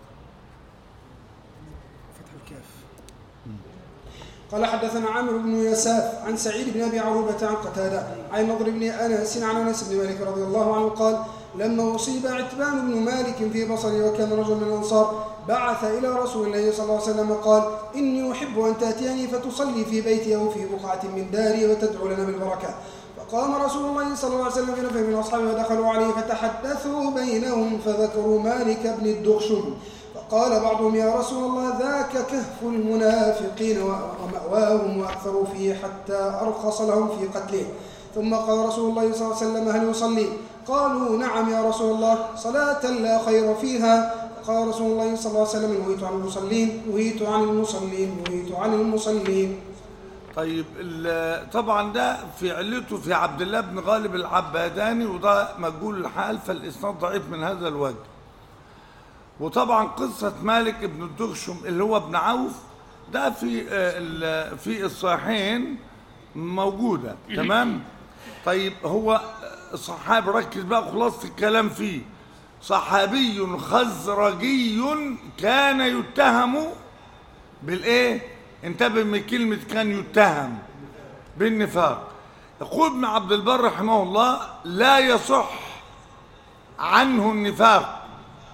Speaker 2: فتح الكاف قال حدثنا عامر بن يساف عن سعيد بن ابي عروبه عن قتاده عن نضر بن انس عن انس بن مالك رضي الله عنه قال لما اصيب عتبان بن مالك في بصره وكان رجل من الانصار بعث الى رسول الله صلى الله عليه وسلم قال اني احب ان تاتيني فتصلي في بيتي او في بقعه من داري وتدعو لنا بالبركه فقام رسول الله صلى الله عليه وسلم في نفر من اصحابه ودخلوا عليه فتحدثوا بينهم فذكروا مالك بن الدخشم فقال بعضهم يا رسول الله ذاك كهف المنافقين ومأواهم وأكثروا فيه حتى أرخص لهم في قتله ثم قال رسول الله صلى الله عليه وسلم هل يصلي قالوا نعم يا رسول الله صلاة لا خير فيها قال رسول الله صلى الله عليه وسلم نهيت عن المصلين نهيت عن المصلين نهيت عن المصلين
Speaker 1: طيب ال- طبعا ده في علته في عبد الله بن غالب العباداني وده مجهول الحال فالاسناد ضعيف من هذا الوجه وطبعا قصة مالك بن الدغشم اللي هو ابن عوف ده في آه، ال- في الصحيحين موجودة تمام طيب هو صحابي ركز بقى خلاصة الكلام فيه صحابي خزرجي كان يتهم بالايه انتبه من كلمة كان يتهم بالنفاق يقول ابن عبد البر رحمه الله لا يصح عنه النفاق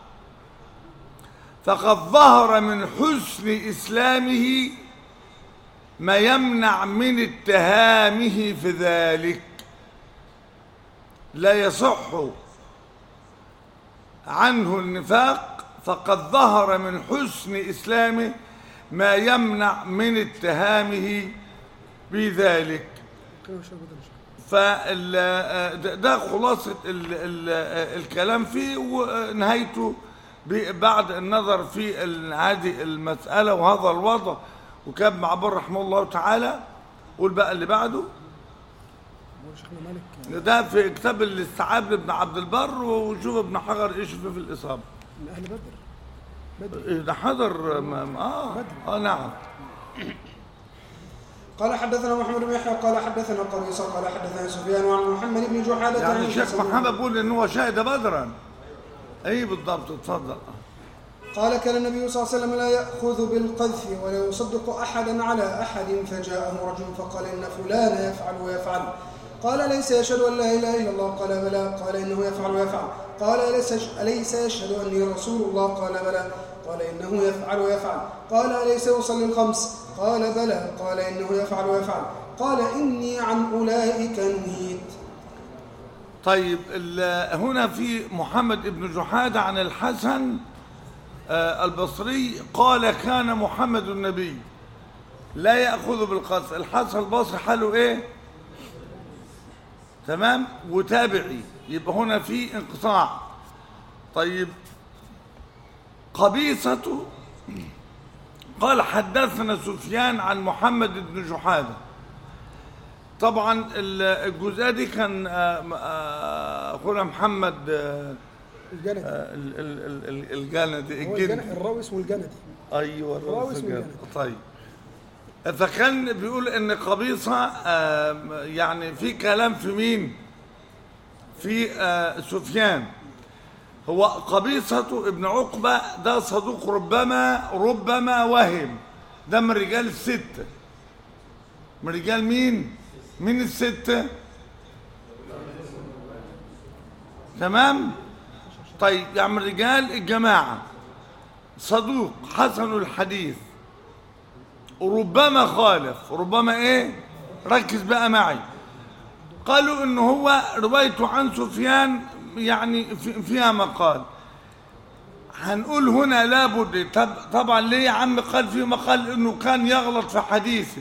Speaker 1: فقد ظهر من حسن إسلامه ما يمنع من اتهامه في ذلك لا يصح عنه النفاق فقد ظهر من حسن إسلامه ما يمنع من اتهامه بذلك
Speaker 2: كده مش هيبقى ده مش
Speaker 1: فال ده- ده خلاصة ال ال الكلام فيه ونهايته ب- بعد النظر في ال- هذه المسألة وهذا الوضع وكان معبر رحمه الله تعالى قول بقى اللي بعده
Speaker 2: هو شيخنا مالك
Speaker 1: ده في كتاب الاستيعاب لابن عبد البر وشوف ابن حجر ايش فيه في الإصابة
Speaker 2: من اهل بدر بدر
Speaker 1: إيه ده حضر م- م- اه اه نعم
Speaker 2: قال حدثنا محمد بن يحيى قال حدثنا قبيصة قال حدثنا سفيان عن محمد بن جحادة
Speaker 1: يعني
Speaker 2: عن
Speaker 1: الشيخ
Speaker 2: حسن-
Speaker 1: محمد بيقول ان هو شهد بدرا اي بالضبط اتفضل
Speaker 2: قال كان النبي صلى الله عليه وسلم لا يأخذ بالقذف ولا يصدق أحدا على أحد فجاءه رجل فقال إن فلان يفعل ويفعل قال ليس يشهد أن لا إله إلا الله قال بلى قال إنه يفعل ويفعل قال أليس أليس يشهد أني رسول الله قال بلى قال إنه يفعل ويفعل قال أليس يصلي الخمس قال بلى قال إنه يفعل ويفعل قال إني عن أولئك نهيت
Speaker 1: طيب ال- هنا في محمد بن جحادة عن الحسن آه، البصري قال كان محمد النبي لا يأخذ بالقذف الحسن البصري حاله ايه تمام وتابعي يبقى هنا في انقطاع طيب قبيصة قال حدثنا سفيان عن محمد بن جحاده طبعا ال- الجزئيه دي كان آه، آه، اخونا محمد آه،
Speaker 2: الجندي
Speaker 1: آه، ال- ال- ال- الجندي
Speaker 2: هو
Speaker 1: الجندي
Speaker 2: الجن- الراوي اسمه الجندي
Speaker 1: ايوه
Speaker 2: الراوي
Speaker 1: الرئيس
Speaker 2: اسمه
Speaker 1: الجندي.
Speaker 2: الجندي.
Speaker 1: طيب فكان بيقول ان قبيصه آه، يعني في كلام في مين في آه، سفيان هو قبيصة ابن عقبة ده صدوق ربما ربما وهم ده من رجال الستة من رجال مين؟ من الستة؟ تمام؟ طيب يعني من رجال الجماعة صدوق حسن الحديث ربما خالف ربما ايه؟ ركز بقى معي قالوا ان هو روايته عن سفيان يعني في- فيها مقال هنقول هنا لابد طب طبعا ليه يا عم قال في مقال انه كان يغلط في حديثه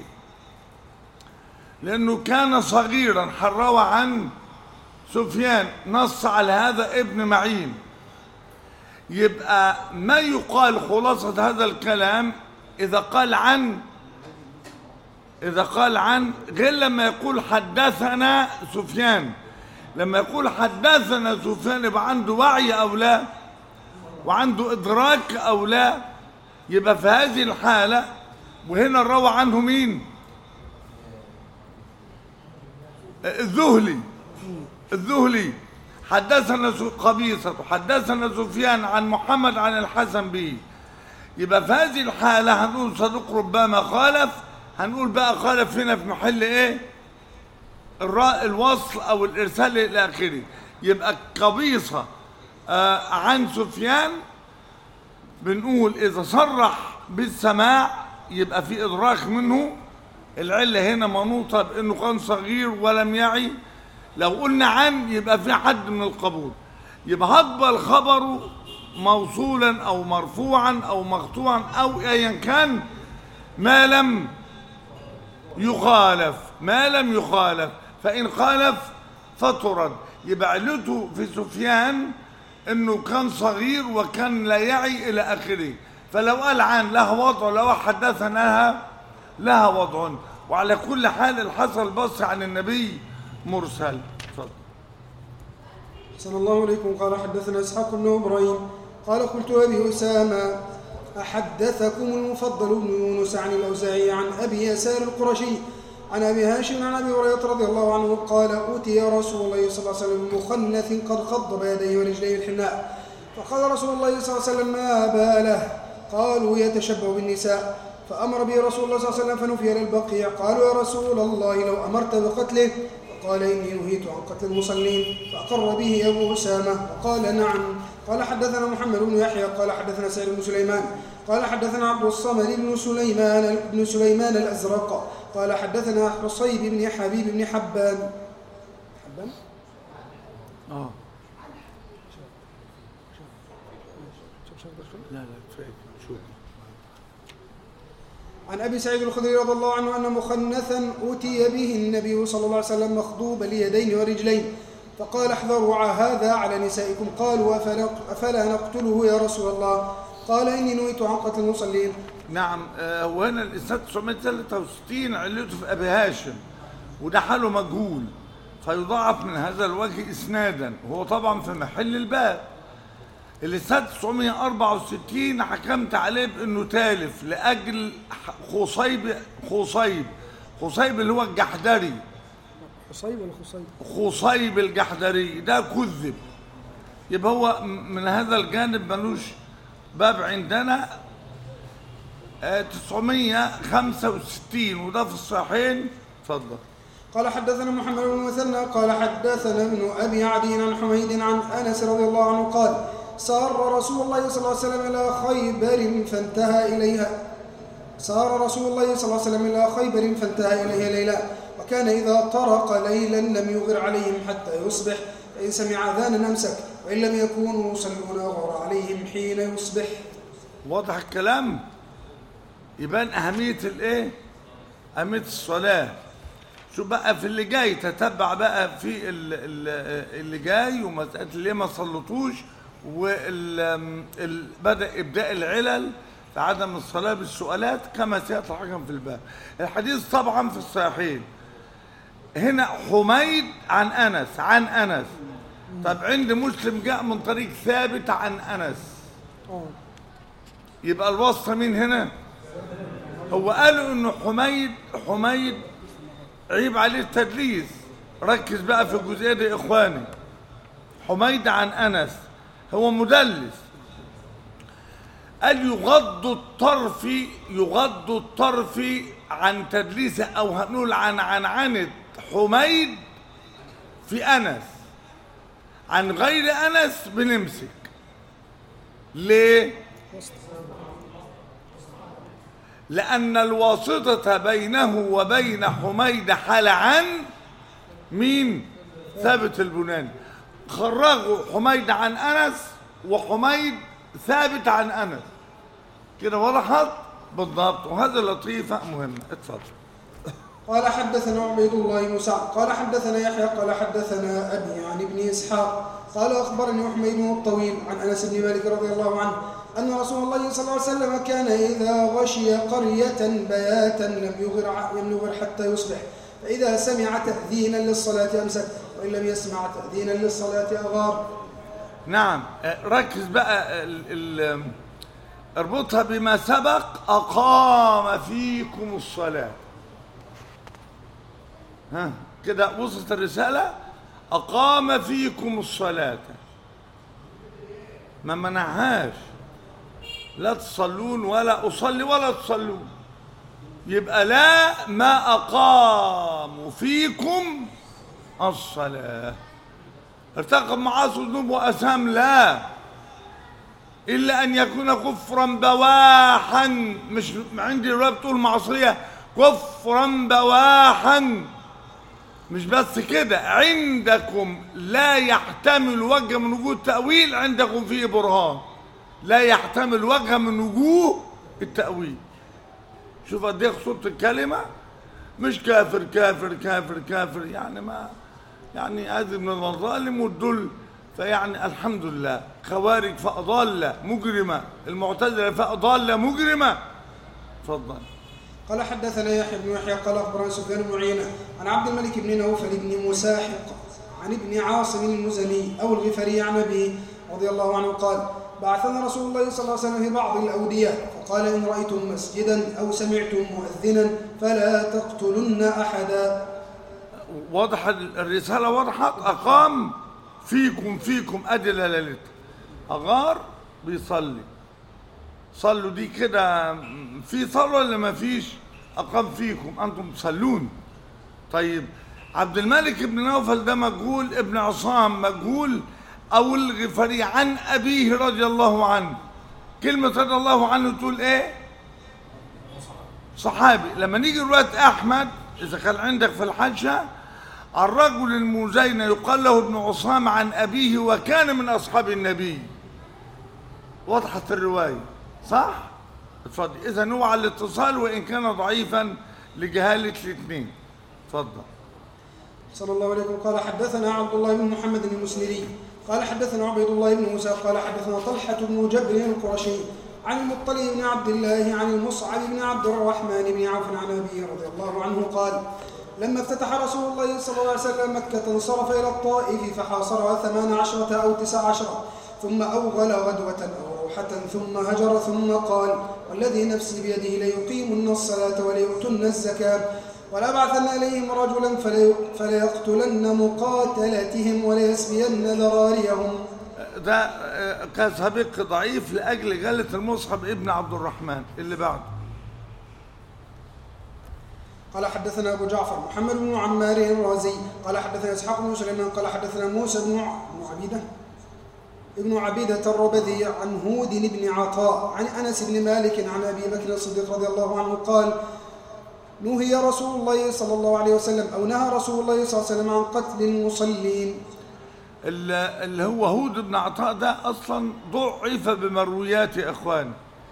Speaker 1: لانه كان صغيرا حروى عن سفيان نص على هذا ابن معين يبقى ما يقال خلاصة هذا الكلام إذا قال عن إذا قال عن غير لما يقول حدثنا سفيان لما يقول حدثنا سفيان يبقى عنده وعي أو لا وعنده إدراك أو لا يبقى في هذه الحالة وهنا روى عنه مين الذهلي الذهلي حدثنا س- قبيصة حدثنا سفيان عن محمد عن الحسن به يبقى في هذه الحالة هنقول صدوق ربما خالف هنقول بقى خالف هنا في محل ايه الراء الوصل او الارسال الى اخره يبقى قبيصة آه عن سفيان بنقول اذا صرح بالسماع يبقى في ادراك منه العله هنا منوطه بانه كان صغير ولم يعي لو قلنا عن يبقى في حد من القبول يبقى هقبل خبره موصولا او مرفوعا او مقطوعا او ايا كان ما لم يخالف ما لم يخالف فإن خالف فترد يبقى علته في سفيان انه كان صغير وكان لا يعي الى اخره فلو قال عن لها وضع لو حدثنا لها لها وضع وعلى كل حال الحسن البصري عن النبي مرسل اتفضل
Speaker 2: أحسن الله إليكم قال حدثنا إسحاق بن إبراهيم قال قلت أبي أسامة أحدثكم المفضل بن يونس عن الأوزاعي عن أبي يسار القرشي عن أبي هاشم عن أبي هريرة رضي الله عنه قال أوتي رسول الله صلى الله عليه وسلم مخنث قد خضب يديه ورجليه الحناء فقال رسول الله صلى الله عليه وسلم ما باله قالوا يتشبه بالنساء فأمر به رسول الله صلى الله عليه وسلم فنفي إلى البقيع قالوا يا رسول الله لو أمرت بقتله فقال إني نهيت عن قتل المصلين فأقر به أبو أسامة وقال نعم قال حدثنا محمد بن يحيى قال حدثنا سعيد بن سليمان قال حدثنا عبد الصمد بن سليمان بن سليمان الأزرق قال حدثنا حصيب بن حبيب بن حبان حبان
Speaker 1: اه لا لا كفايه شوف
Speaker 2: عن ابي سعيد الخدري رضي الله عنه ان مخنثا اوتي به النبي صلى الله عليه وسلم مخضوب اليدين ورجلين فقال احذروا هذا على نسائكم قالوا أفلا, افلا نقتله يا رسول الله قال اني نويت عن قتل المصلين
Speaker 1: نعم آه، وهنا الاسناد 963 علته في ابي هاشم وده حاله مجهول فيضاعف من هذا الوجه اسنادا وهو طبعا في محل الباب الاسناد 964 حكمت عليه بانه تالف لاجل خصيب خصيب خصيب اللي هو الجحدري
Speaker 2: حصيب ولا خصيب
Speaker 1: خصيب الجحدري ده كذب يبقى هو م- من هذا الجانب ملوش باب عندنا آه، 965 وده في الصحيحين اتفضل
Speaker 2: قال حدثنا محمد بن مثنى قال حدثنا ابن ابي عدي عن حميد عن انس رضي الله عنه قال سار رسول الله صلى الله عليه وسلم الى خيبر فانتهى اليها سار رسول الله صلى الله عليه وسلم الى خيبر فانتهى اليها ليلا وكان اذا طرق ليلا لم يغر عليهم حتى يصبح فان سمع اذانا امسك وان لم يكونوا يصلون غار عليهم حين يصبح
Speaker 1: واضح الكلام يبان أهمية الإيه؟ أهمية الصلاة شو بقى في اللي جاي تتبع بقى في ال- ال- اللي جاي ومسألة اللي ما صلتوش وبدأ إبداء العلل في عدم الصلاة بالسؤالات كما سيأتي الحكم في الباب الحديث طبعا في الصحيحين هنا حميد عن أنس عن أنس طب عند مسلم جاء من طريق ثابت عن أنس
Speaker 2: اه
Speaker 1: يبقى الوصف مين هنا هو قالوا انه حميد حميد عيب عليه التدليس ركز بقى في الجزئيه دي يا اخواني حميد عن انس هو مدلس قال يغض الطرف يغض الطرف عن تدليسه او هنقول عن عنعنه حميد في انس عن غير انس بنمسك ليه لأن الواسطة بينه وبين حميد حال عن مين؟ ثابت البناني خرجوا حميد عن أنس وحميد ثابت عن أنس كده وضحت بالضبط وهذه لطيفة مهمة اتفضل
Speaker 2: قال حدثنا عبيد الله بن سعد قال حدثنا يحيى قال حدثنا ابي عن ابن اسحاق قال اخبرني حميد بن الطويل عن انس بن مالك رضي الله عنه ان رسول الله صلى الله عليه وسلم كان اذا غشي قريه بياتا لم يغر ع- لم يغر حتى يصبح فاذا سمع تاذينا للصلاه امسك وان لم يسمع تاذينا للصلاه اغار
Speaker 1: نعم آه، ركز بقى ال ال اربطها بما سبق أقام فيكم الصلاة ها كده وصلت الرسالة أقام فيكم الصلاة ما منعهاش لا تصلون ولا أصلي ولا تصلون يبقى لا ما أقاموا فيكم الصلاة ارتكب معاصي ذنوب وأثام لا إلا أن يكون كفرا بواحا مش عندي الرواية بتقول معصية كفرا بواحا مش بس كده عندكم لا يحتمل وجه من وجوه التأويل عندكم فيه برهان لا يحتمل وجه من وجوه التأويل شوف قد ايه خطوره الكلمة مش كافر كافر كافر كافر يعني ما يعني هذه من المظالم والدل فيعني الحمد لله خوارج فأضالة مجرمة المعتزلة فأضالة مجرمة اتفضل
Speaker 2: قال حدثنا يحيى بن يحيى قال اخبرنا سفيان بن عيينه عن عبد الملك بن نوفل بن مساحق عن ابن عاصم المزني او الغفري عن ابيه رضي الله عنه قال بعثنا رسول الله صلى الله عليه وسلم في بعض الاوديه فقال ان رايتم مسجدا او سمعتم مؤذنا فلا تقتلن احدا
Speaker 1: واضح الرسالة وضحت أقام فيكم فيكم أدلة ليلتها أغار بيصلي صلوا دي كده في صلاة ولا ما فيش أقام فيكم أنتم تصلون طيب عبد الملك بن نوفل ده مجهول ابن عصام مجهول أو الغفري عن أبيه رضي الله عنه كلمة رضي الله عنه تقول إيه صحابي لما نيجي رواية أحمد إذا كان عندك في الحاشة الرجل المزين يقال له ابن عصام عن أبيه وكان من أصحاب النبي وضحت الرواية صح؟ اتفضل إذا هو على الاتصال وإن كان ضعيفا لجهالة الاثنين اتفضل
Speaker 2: صلى الله عليه وسلم قال حدثنا عبد الله بن محمد المسندي قال حدثنا عبيد الله بن موسى قال حدثنا طلحة بن جبر القرشي عن المطلب بن عبد الله عن المصعب بن عبد الرحمن بن عوف عن أبيه رضي الله عنه قال لما افتتح رسول الله صلى الله عليه وسلم مكة انصرف إلى الطائف فحاصرها ثمان عشرة أو تسع عشرة ثم أوغل غدوة أو روحة ثم هجر ثم قال والذي نفسي بيده ليقيمن الصلاة وليؤتن الزكاة ولأبعثن إليهم رجلا فلي- فليقتلن مقاتلتهم وليسبين ذراريهم
Speaker 1: ده آه، كان سابق ضعيف لأجل غلة المصحف ابن عبد الرحمن اللي بعده
Speaker 2: قال حدثنا أبو جعفر محمد بن عمار الرازي قال حدثنا إسحاق بن سليمان قال حدثنا موسى بن ع- بن عبيدة ابن عبيدة الربذي عن هود بن عطاء عن أنس بن مالك عن أبي بكر الصديق رضي الله عنه قال نهي رسول الله صلى الله عليه وسلم أو نهى رسول الله صلى الله عليه وسلم عن قتل المصلين
Speaker 1: اللي اللي هو هود بن عطاء ده اصلا ضعف بمروياته يا اخوان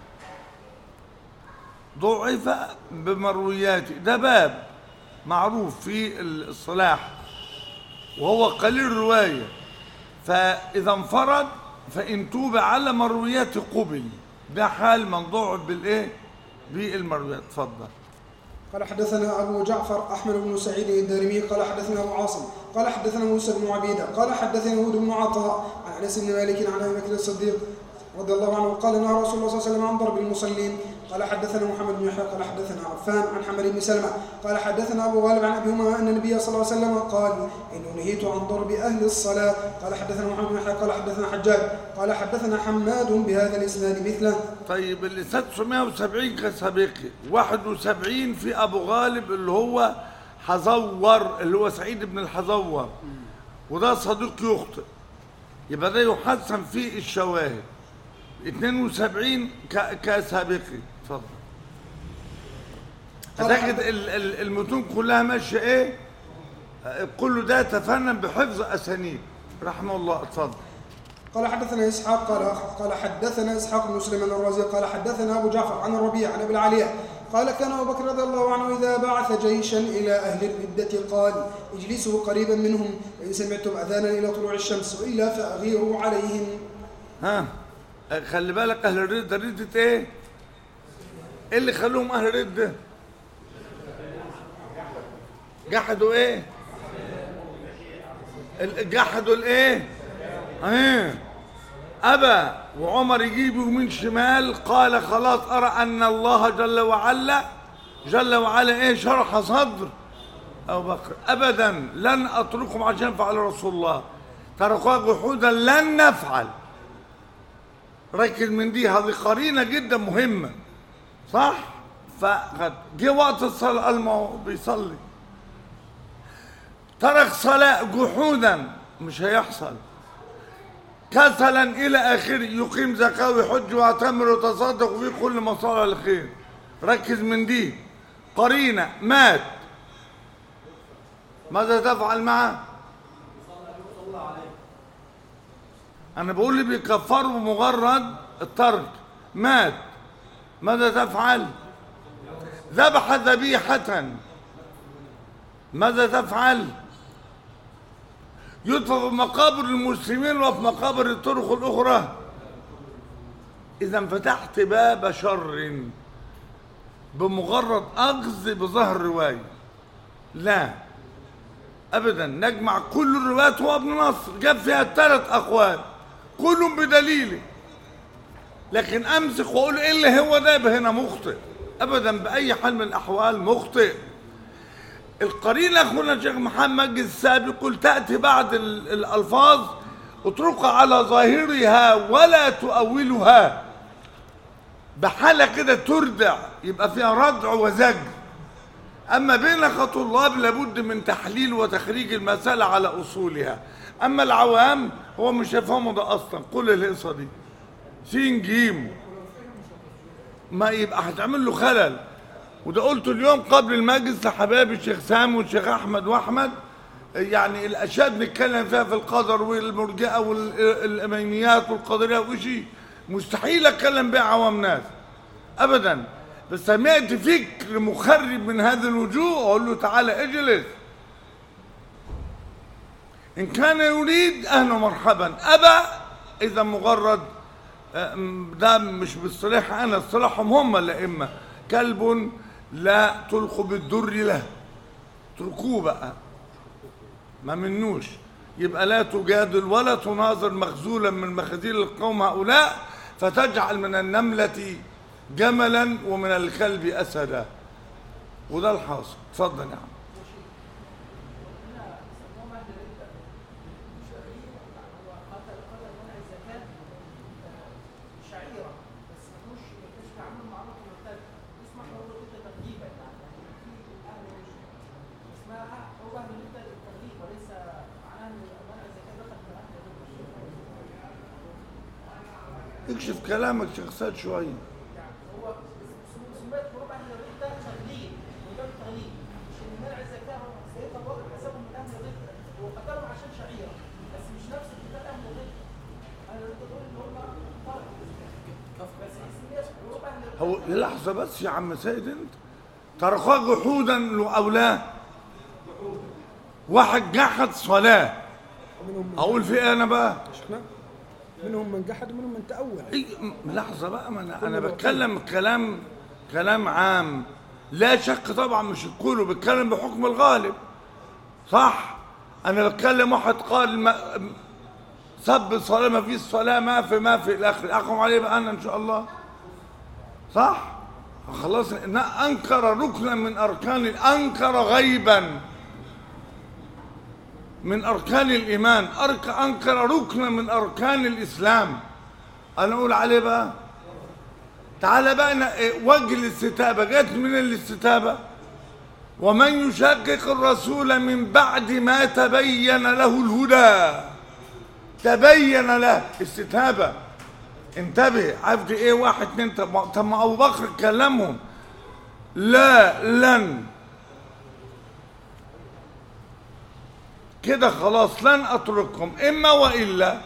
Speaker 1: ضعف بمروياته ده باب معروف في الصلاح وهو قليل الروايه فاذا انفرد فان توب على مروياته قبل ده حال من ضعف بالايه بالمرويات اتفضل
Speaker 2: قال حدثنا أبو جعفر أحمد بن سعيد الدارمي قال حدثنا أبو عاصم قال حدثنا موسى بن عبيدة قال حدثنا هود بن عطاء عن أنس بن مالك عن أبي بكر الصديق رضي الله عنه قال نهى رسول الله صلى الله عليه وسلم عن ضرب المصلين قال حدثنا محمد بن يحيى قال حدثنا عفان عن حمد بن سلمة قال حدثنا أبو غالب عن أبي أمامة أن النبي صلى الله عليه وسلم قال إنه نهيت عن ضرب أهل الصلاة قال حدثنا محمد بن يحيى قال حدثنا حجاج قال حدثنا حماد بهذا الإسناد مثله
Speaker 1: طيب اللي 970 كسابقي 71 في ابو غالب اللي هو حزور اللي هو سعيد بن الحزور وده صديق يخطئ يبقى ده يحسن في الشواهد 72 ك- كسابقي اتفضل هتجد ال- ال- المتون كلها ماشيه ايه آه، كله ده تفنن بحفظ اسانيد رحمه الله اتفضل
Speaker 2: قال حدثنا اسحاق قال قال حدثنا اسحاق بن سليمان الرازي قال حدثنا ابو جعفر عن الربيع عن ابي العاليه قال كان ابو بكر رضي الله عنه اذا بعث جيشا الى اهل الرده قال اجلسوا قريبا منهم فان سمعتم اذانا الى طلوع الشمس والا فاغيروا عليهم
Speaker 1: ها خلي بالك اهل الردة ردة ايه ايه اللي خلوهم اهل الردة جحدوا ايه ال- جحدوا الايه ايه ابى وعمر يجيب يمين شمال قال خلاص ارى ان الله جل وعلا جل وعلا ايه شرح صدر ابو بكر ابدا لن اترككم عشان فعل رسول الله تركوها جحودا لن نفعل ركز من دي هذه قرينه جدا مهمه صح فقد جه وقت الصلاه قال ما هو بيصلي ترك صلاه جحودا مش هيحصل كسلا الى اخره يقيم زكاه ويحج ويعتمر ويتصدق في كل مصالح الخير ركز من دي قرينه مات ماذا تفعل معه انا بقول لي بيكفروا بمجرد الترك مات ماذا تفعل ذبح ذبيحة ماذا تفعل يدفع في مقابر المسلمين وفي مقابر الطرق الأخرى إذا فتحت باب شر بمجرد اخذ بظهر روايه لا ابدا نجمع كل الروايات هو ابن نصر جاب فيها ثلاث اقوال كلهم بدليله لكن امسك واقول ايه اللي هو ده يبقى هنا مخطئ ابدا باي حال من الاحوال مخطئ القرينه اخونا الشيخ محمد السابق قل تاتي بعد ال- الالفاظ اتركها على ظاهرها ولا تؤولها بحاله كده تردع يبقى فيها ردع وزجر اما بين كطلاب لابد من تحليل وتخريج المساله على اصولها اما العوام هو مش هيفهموا ده اصلا كل الهيصه دي سين جيم ما يبقى هتعمل له خلل وده قلته اليوم قبل المجلس لحبايبي الشيخ سامي والشيخ احمد واحمد يعني الاشياء بنتكلم فيها في القدر والمرجئه والاماميات والقدريه وشيء مستحيل اتكلم بها عوام ناس ابدا بس سمعت فكر مخرب من هذه الوجوه اقول له تعالى اجلس ان كان يريد اهلا ومرحبا ابى اذا مجرد آه، م- ده مش بالصلاح انا اصطلاحهم هم الائمه كلب لا تلقوا بالدر له اتركوه بقى ما منوش يبقى لا تجادل ولا تناظر مخزولا من مخازيل القوم هؤلاء فتجعل من النملة جملا ومن الكلب أسدا وده الحاصل اتفضل يا عم
Speaker 4: شعيرة بس ما فيهوش ما فيهوش تعامل مع نقطة مرتد اسمها حروب الردة تغليبا يعني في أهل اسمها حروب أهل الردة التغليب وليس معناها إن منع الزكاة دخل في أهل الردة
Speaker 1: اكشف كلامك شيخ سيد شوية
Speaker 4: هو سميت حروب أهل الردة تغليب وده التغليب مش إن منع الزكاة هو سيدنا أبو بكر حسبهم من أهل الردة هو قتلهم عشان شعيرة بس مش نفس قتال أهل الردة أهل الردة دول اللي هم فرق بس سميت حروب أهل الردة
Speaker 1: هو لحظة بس يا عم سيد انت تركوها جحودا أو لا واحد جحد صلاة
Speaker 2: منهم من
Speaker 1: أقول في إيه أنا بقى
Speaker 2: شيخنا منهم من جحد ومنهم من تأول
Speaker 1: إيه، م- لحظة بقى ما أنا, أنا بتكلم كلام كلام عام لا شك طبعا مش الكل بتكلم بحكم الغالب صح أنا بتكلم واحد قال ما سب الصلاة ما فيش صلاة ما في ما في الآخر أحكم عليه بقى أنا إن شاء الله صح خلاص إن أنكر ركنا من أركان أنكر غيبا من أركان الإيمان أرك أنكر ركنا من أركان الإسلام أنا أقول عليه بقى تعالى بقى ن- إيه، وجه الاستتابة جت من الاستتابة ومن يشقق الرسول من بعد ما تبين له الهدى تبين له استتابة انتبه عارف دي ايه واحد اتنين طب ما- طب ما ابو بكر كلمهم لا لن كده خلاص لن اترككم اما والا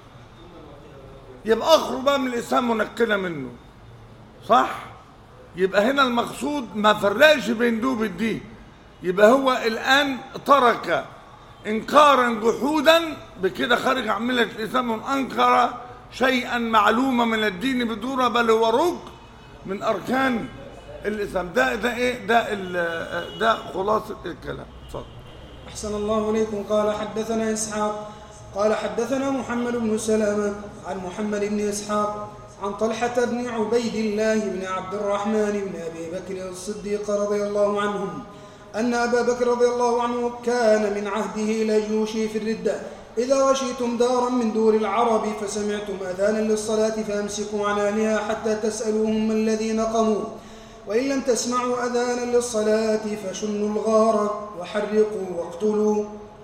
Speaker 1: يبقى اخرج بقى من الاسلام منقله منه صح يبقى هنا المقصود ما فرقش بين دي وبين دي يبقى هو الان ترك انكارا جحودا بكده خرج عن مله الاسلام من انكر شيئا معلوما من الدين بدون بل هو ركن من اركان الاسلام ده ده ايه ده ال- ده خلاصه الكلام اتفضل
Speaker 2: أحسن الله إليكم قال حدثنا إسحاق قال حدثنا محمد بن سلامة عن محمد بن إسحاق عن طلحة بن عبيد الله بن عبد الرحمن بن أبي بكر الصديق رضي الله عنهم أن أبا بكر رضي الله عنه كان من عهده لجوشي في الردة إذا غشيتم دارا من دور العرب فسمعتم أذانا للصلاة فأمسكوا عن أهلها حتى تسألوهم ما الذي نقموا وإن لم تسمعوا أذانا للصلاة فشنوا الغار وحرقوا واقتلوا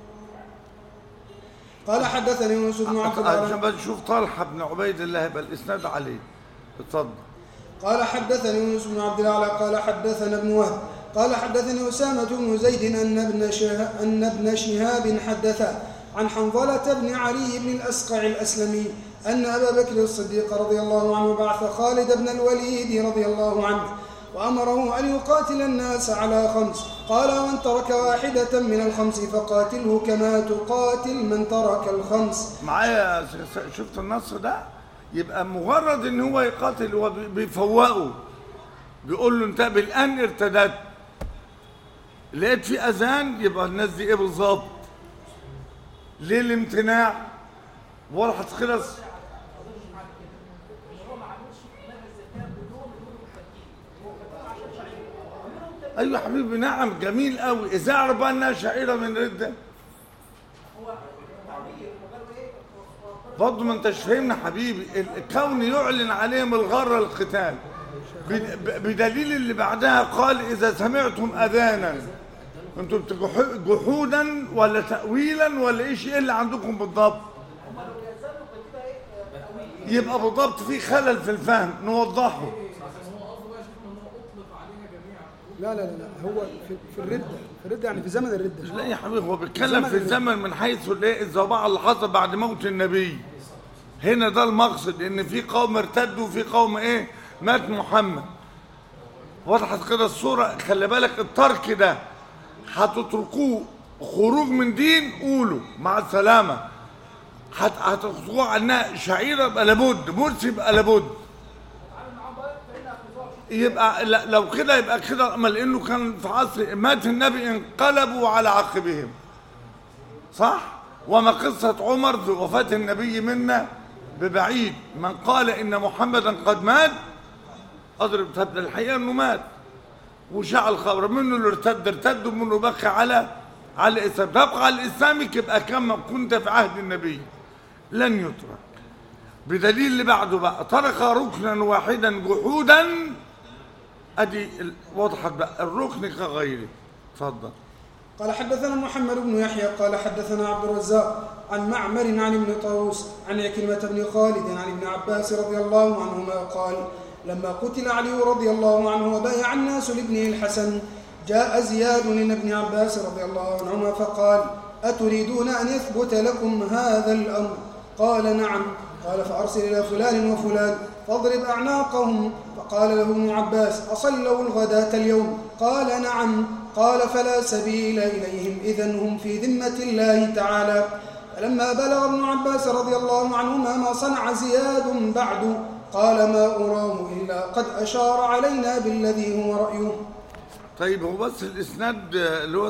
Speaker 2: قال حدثني يونس بن عبد
Speaker 1: عشان
Speaker 2: الأعلى
Speaker 1: بس نشوف طلحه بن عبيد الله يبقى الاسناد عليه اتفضل
Speaker 2: قال حدثني يونس بن عبد الأعلى قال حدثنا ابن وهب قال حدثني أسامة بن زيد أن ابن شهاب, أن ابن شهاب حدث عن حنظلة بن علي بن الأسقع الأسلمي أن أبا بكر الصديق رضي الله عنه بعث خالد بن الوليد رضي الله عنه وأمره أن يقاتل الناس على خمس قال ومن ترك واحدة من الخمس فقاتله كما تقاتل من ترك الخمس
Speaker 1: معايا يا س- س- شفت النص ده يبقى مجرد ان هو يقاتل هو بي- بيفوقه صح يبقى هنا المقصود ما فرقش بين دي وبين دي يبقى هو الان ترك انكارا جحودا بكده خرج عن مله الاسلام من انكر شيئا معلوما من الدين بدون بل هو ركن من اركان الاسلام بيقول له انت بالان ارتدت لقيت في اذان يبقى الناس دي ايه بالظبط ليه الامتناع وراحت خلص ايوه يا حبيبي نعم جميل قوي اذا اعرف بقى انها شعيره من رده برضه ما انتش فاهمنا حبيبي الكون يعلن عليهم الغره القتال بد- ب- بدليل اللي بعدها قال اذا سمعتم اذانا انتوا بتجح- جحودا ولا تاويلا ولا ايش ايه اللي عندكم بالضبط يبقى بالضبط في خلل في الفهم نوضحه
Speaker 2: لا لا لا لا هو في, في الردة في الردة يعني في زمن الردة
Speaker 1: لا يا حبيبي هو بيتكلم في الزمن من حيث الايه الزوبعه اللي حصل بعد موت النبي هنا ده المقصد ان في قوم ارتدوا وفي قوم ايه مات محمد وضحت كده الصوره خلي بالك الترك ده هتتركوه خروج من دين قولوا مع السلامه هت- هتاخدوه عنها شعيره يبقى لابد مرسي يبقى لابد يبقى لا- لو كده يبقى كده ما لانه كان في عصر مات النبي انقلبوا على عقبهم صح وما قصة عمر في وفاة النبي منا ببعيد من قال إن محمدا قد مات أضرب تبدأ الحقيقة أنه مات وشاع الخبر منه اللي ارتد ارتد ومنه بقى على على الإسلام تبقى على الإسلام يبقى كما كنت في عهد النبي لن يترك بدليل اللي بعده بقى ترك ركنا واحدا جحودا ادي ال- وضحت بقى الركن كغيره اتفضل
Speaker 2: قال حدثنا محمد بن يحيى قال حدثنا عبد الرزاق عن معمر عن ابن طاووس عن عكرمة بن خالد عن ابن عباس رضي الله عنهما قال لما قتل علي رضي الله عنه وبايع الناس لابنه الحسن جاء زياد إلى ابن عباس رضي الله عنهما فقال أتريدون أن يثبت لكم هذا الأمر قال نعم قال فأرسل إلى فلان وفلان فاضرب أعناقهم فقال له ابن عباس أصلوا الغداة اليوم قال نعم قال فلا سبيل إليهم إذا هم في ذمة الله تعالى فلما بلغ ابن عباس رضي الله عنهما ما صنع زياد بعد قال ما أراه إلا قد أشار علينا بالذي هو رأيه
Speaker 1: طيب هو بس الاسناد آه، اللي هو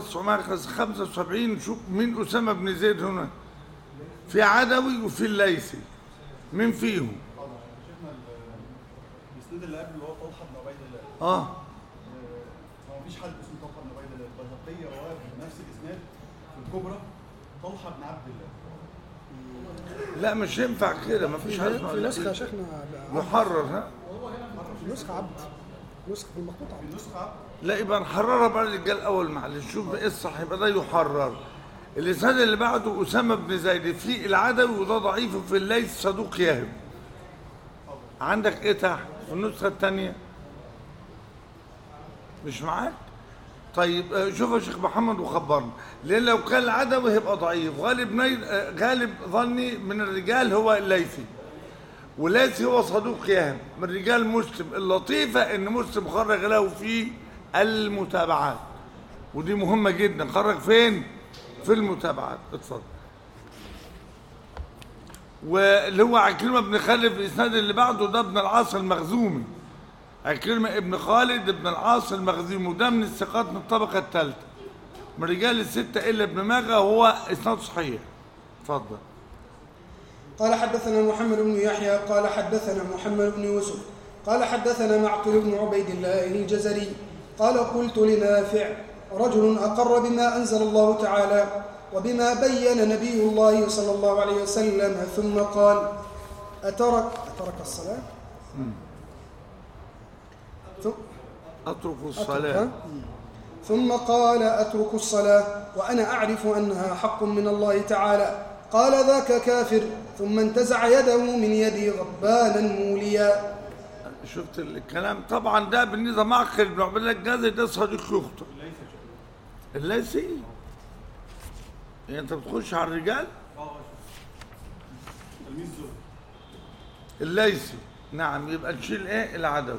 Speaker 1: 975 شوف مين اسامه بن زيد هنا في عدوي وفي الليثي مين فيهم
Speaker 3: شفنا ال- الاسناد اللي قبل اللي هو طلحه بن عبيد الله
Speaker 1: اه
Speaker 3: آه، هو مفيش حد اسمه طلحه بن عبيد الله البيهقي رواه بنفس الاسناد في الكبرى طلحه بن عبد الله
Speaker 1: لا مش ينفع كده مفيش حاجه
Speaker 2: في نسخة يا
Speaker 1: اسمها
Speaker 2: شيخنا
Speaker 1: محرر ها
Speaker 2: في نسخة عبد نسخة في المخطوط
Speaker 3: في
Speaker 2: عبد
Speaker 3: النسخه عبد
Speaker 1: لا يبقى نحررها بقى الرجال الاول معلش شوف ايه الصح يبقى ده يحرر الاسناد اللي بعده اسامه بن زيد في العدوي وده ضعيف وفي الليث صدوق يهب عندك ايه تحت في النسخه الثانيه مش معاك طيب آه، شوف يا شيخ محمد وخبرنا لان لو كان العدوي هيبقى ضعيف غالب نيل آه، غالب ظني من الرجال هو الليثي والليثي هو صدوق يهم من رجال مسلم اللطيفه ان مسلم خرج له في المتابعات ودي مهمه جدا خرج فين في المتابعات اتفضل واللي هو عكرمه بن خالد في الاسناد اللي بعده ده ابن العاص المخزومي عكرمه ابن خالد ابن العاص المخزومي وده من الثقات من الطبقه الثالثه من رجال السته الا ابن ماجه هو اسناد صحيح اتفضل
Speaker 2: قال حدثنا محمد بن يحيى قال حدثنا محمد بن يوسف قال حدثنا معقل بن عبيد الله الجزري قال قلت لنافع رجل أقر بما أنزل الله تعالى وبما بين نبي الله صلى الله عليه وسلم ثم قال أترك أترك الصلاة ثم
Speaker 1: اترك
Speaker 2: أترك
Speaker 1: الصلاه
Speaker 2: ثم قال أترك الصلاة وأنا أعرف أنها حق من الله تعالى قال ذاك كافر ثم انتزع يده من يدي غضبانا موليا
Speaker 1: شفت الكلام طبعا ده بالنسبه معقل بن عبد الله الجازي ده صديق يخطئ الليثي يعني انت بتخش على الرجال
Speaker 3: اه تلميذ زهري
Speaker 1: الليثي نعم يبقى نشيل ايه العدوي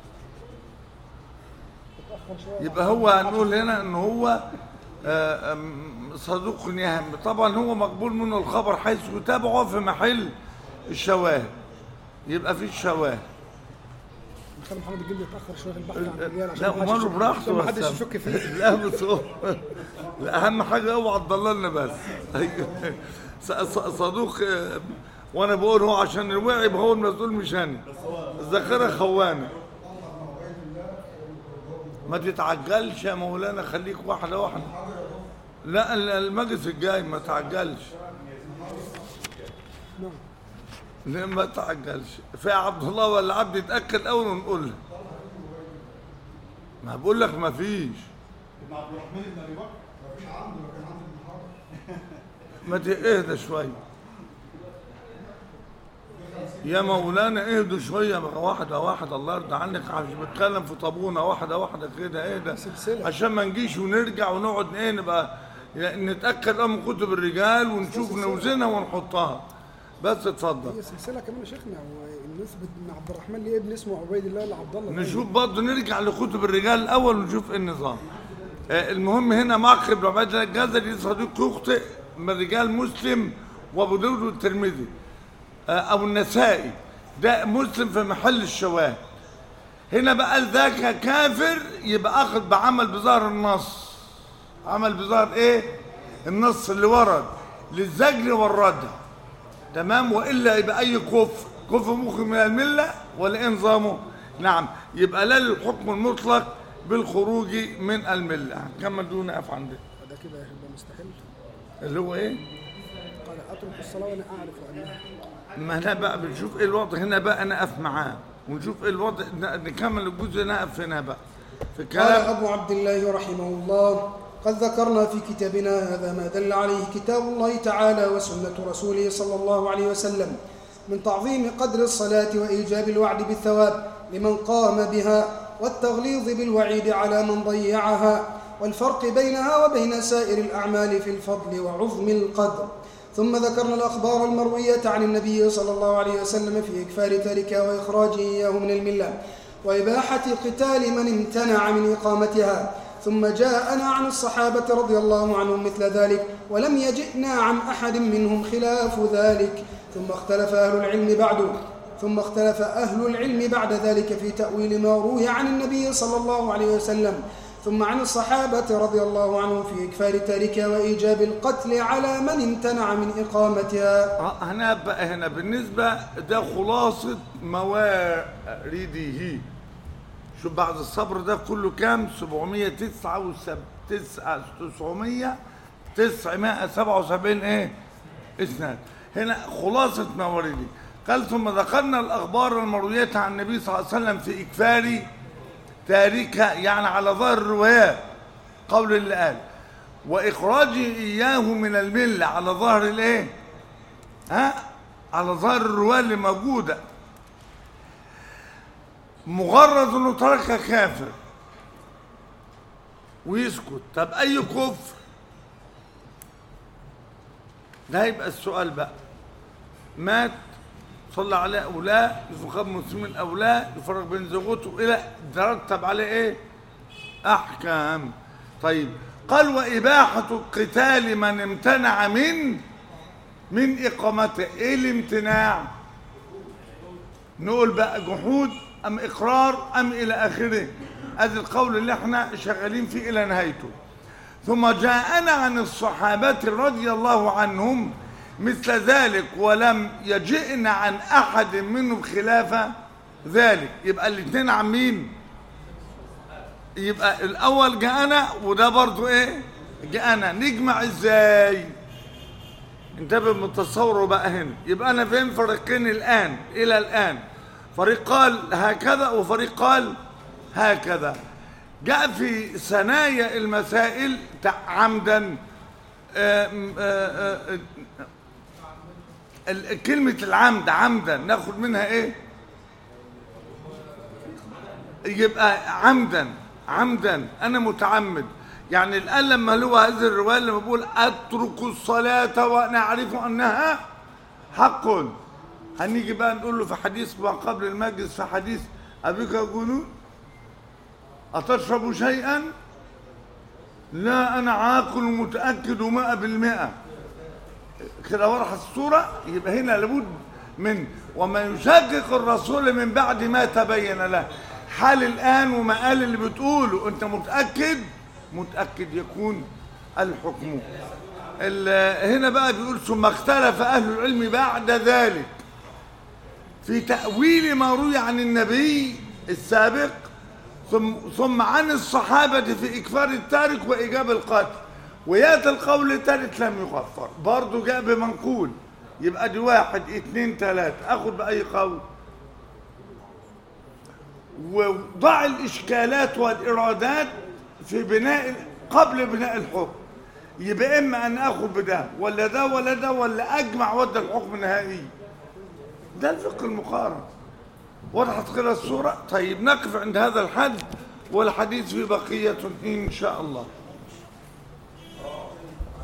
Speaker 1: يبقى هو هنقول هنا ان هو آه، آم، صدوق يهم طبعا هو مقبول منه الخبر حيث يتابعه في محل الشواهد يبقى في الشواهد
Speaker 2: خلي محمد الجندي يتاخر شويه في البحث عن الرجال عشان
Speaker 1: لا
Speaker 2: ما حدش
Speaker 1: وماله
Speaker 2: يشك-
Speaker 1: براحته
Speaker 2: عشان ما
Speaker 1: بس.
Speaker 2: حدش يشك فيه
Speaker 1: لا بس هو لا اهم حاجه اوعى تضللنا بس أيوه. ص- ص- صدوق آه، وانا بقول هو عشان الوعي يبقى هو المسؤول مش انا الذاكره خوانه ما تتعجلش يا مولانا خليك واحده واحده لا ال- المجلس الجاي ما تعجلش
Speaker 2: نعم
Speaker 1: لا ما تعجلش في عبد الله ولا عبد يتاكد اول ونقول له ما بقول لك ما فيش
Speaker 3: ابن عبد الرحمن بن ابي بكر
Speaker 1: ما ت- اهدى شوية يا مولانا اهدوا شوية بقى واحدة واحدة الله يرضى عنك عشان بتكلم في طابونة واحدة واحدة كده اهدى
Speaker 2: سلسلة.
Speaker 1: عشان ما نجيش ونرجع ونقعد ايه نبقى يعني نتأكد اه من كتب الرجال ونشوف نوزنها ونحطها بس اتفضل
Speaker 2: هي سلسله كمان يا شيخنا ونسبه ان عبد الرحمن ليه ابن اسمه عبيد الله لعبد الله
Speaker 1: نشوف برضه نرجع لكتب الرجال الاول ونشوف ايه النظام آه، المهم هنا معقب بن عبيد الله الجزري صديق يخطئ من رجال مسلم وابو داود والترمذي آه، او النسائي ده مسلم في محل الشواهد هنا بقى ذاك كافر يبقى اخذ بعمل بظاهر النص عمل بظاهر ايه النص اللي ورد للزجر والردع تمام والا يبقى اي كفر كفر مخرج من المله ولا ايه نظامه نعم يبقى لا للحكم المطلق بالخروج من المله هنكمل دون اقف عند
Speaker 2: ده كده هيبقى مستحيل
Speaker 1: اللي هو ايه
Speaker 2: قال اترك الصلاه وانا اعرف انها
Speaker 1: ما هنا بقى بنشوف ايه الوضع هنا بقى نقف معاه ونشوف ايه الوضع ن- نكمل الجزء نقف هنا بقى في
Speaker 2: قال
Speaker 1: الكلام
Speaker 2: أبو عبد الله رحمه الله قد ذكرنا في كتابنا هذا ما دل عليه كتاب الله تعالى وسنة رسوله صلى الله عليه وسلم من تعظيم قدر الصلاة وإيجاب الوعد بالثواب لمن قام بها والتغليظ بالوعيد على من ضيعها والفرق بينها وبين سائر الأعمال في الفضل وعظم القدر ثم ذكرنا الأخبار المروية عن النبي صلى الله عليه وسلم في إكفار تركها وإخراجه إياه من الملة وإباحة قتال من امتنع من إقامتها ثم جاءنا عن الصحابة رضي الله عنهم مثل ذلك ولم يجئنا عن أحد منهم خلاف ذلك ثم اختلف أهل العلم بعد ثم اختلف أهل العلم بعد ذلك في تأويل ما روي عن النبي صلى الله عليه وسلم ثم عن الصحابة رضي الله عنهم في إكفار تاركها وإيجاب القتل على من امتنع من إقامتها
Speaker 1: آه، هنا بقى هنا بالنسبة ده خلاصة موارده شوف بعد الصبر ده كله كام 779 977 ايه اسناد هنا خلاصة موارده قال ثم ذكرنا الأخبار المروية عن النبي صلى الله عليه وسلم في إكفار تاركها يعني على ظاهر الروايات قول اللي قال وإخراجه إياه من الملة على ظاهر الإيه؟ ها على ظاهر الرواية اللي موجودة مجرد انه ترك كافر ويسكت طب اي كفر ده هيبقى السؤال بقى مات صلى عليه او لا يفقد مسلمين او لا يفرق بين زوجته الى ترتب عليه ايه احكام طيب قال واباحه قتال من امتنع من من اقامته ايه الامتناع نقول بقى جحود ام اقرار ام الى اخره ادي القول اللي احنا شغالين فيه الى نهايته ثم جاءنا عن الصحابة رضي الله عنهم مثل ذلك ولم يجئنا عن احد منهم خلاف ذلك يبقى الاثنين عن مين يبقى الاول جاءنا وده برضو ايه جاءنا نجمع ازاي انتبه من تصوره بقى هنا يبقى انا فين فريقين الان الى الان فريق قال هكذا وفريق قال هكذا جاء في ثنايا المسائل تع- عمدا آم، آه، آه، آه، ال- كلمة العمد عمدا ناخد منها ايه يبقى عمدا عمدا انا متعمد يعني الان لما له هذه الروايه لما بقول اترك الصلاه وانا اعرف انها حق هنيجي بقى نقول له في حديث ما قبل المجلس في حديث ابيك يقولون اتشرب شيئا لا انا عاقل متاكد مئة بالمئة كده وضحت الصورة يبقى هنا لابد من وما يشقق الرسول من بعد ما تبين له حال الآن وما قال اللي بتقوله أنت متأكد متأكد يكون الحكم ال- هنا بقى بيقول ثم اختلف أهل العلم بعد ذلك في تأويل ما روي عن النبي السابق ثم, ثم عن الصحابة في إكفار التارك وإيجاب القتل ويأتي القول الثالث لم يغفر برضه جاء بمنقول يبقى دي واحد اتنين تلاتة أخذ بأي قول وضع الإشكالات والإرادات في بناء قبل بناء الحكم يبقى إما أن أخذ بده ولا ده ولا ده ولا أجمع وده الحكم النهائي ده الفقه المقارن وضحت كده الصورة طيب نقف عند هذا الحد والحديث في بقية إن شاء الله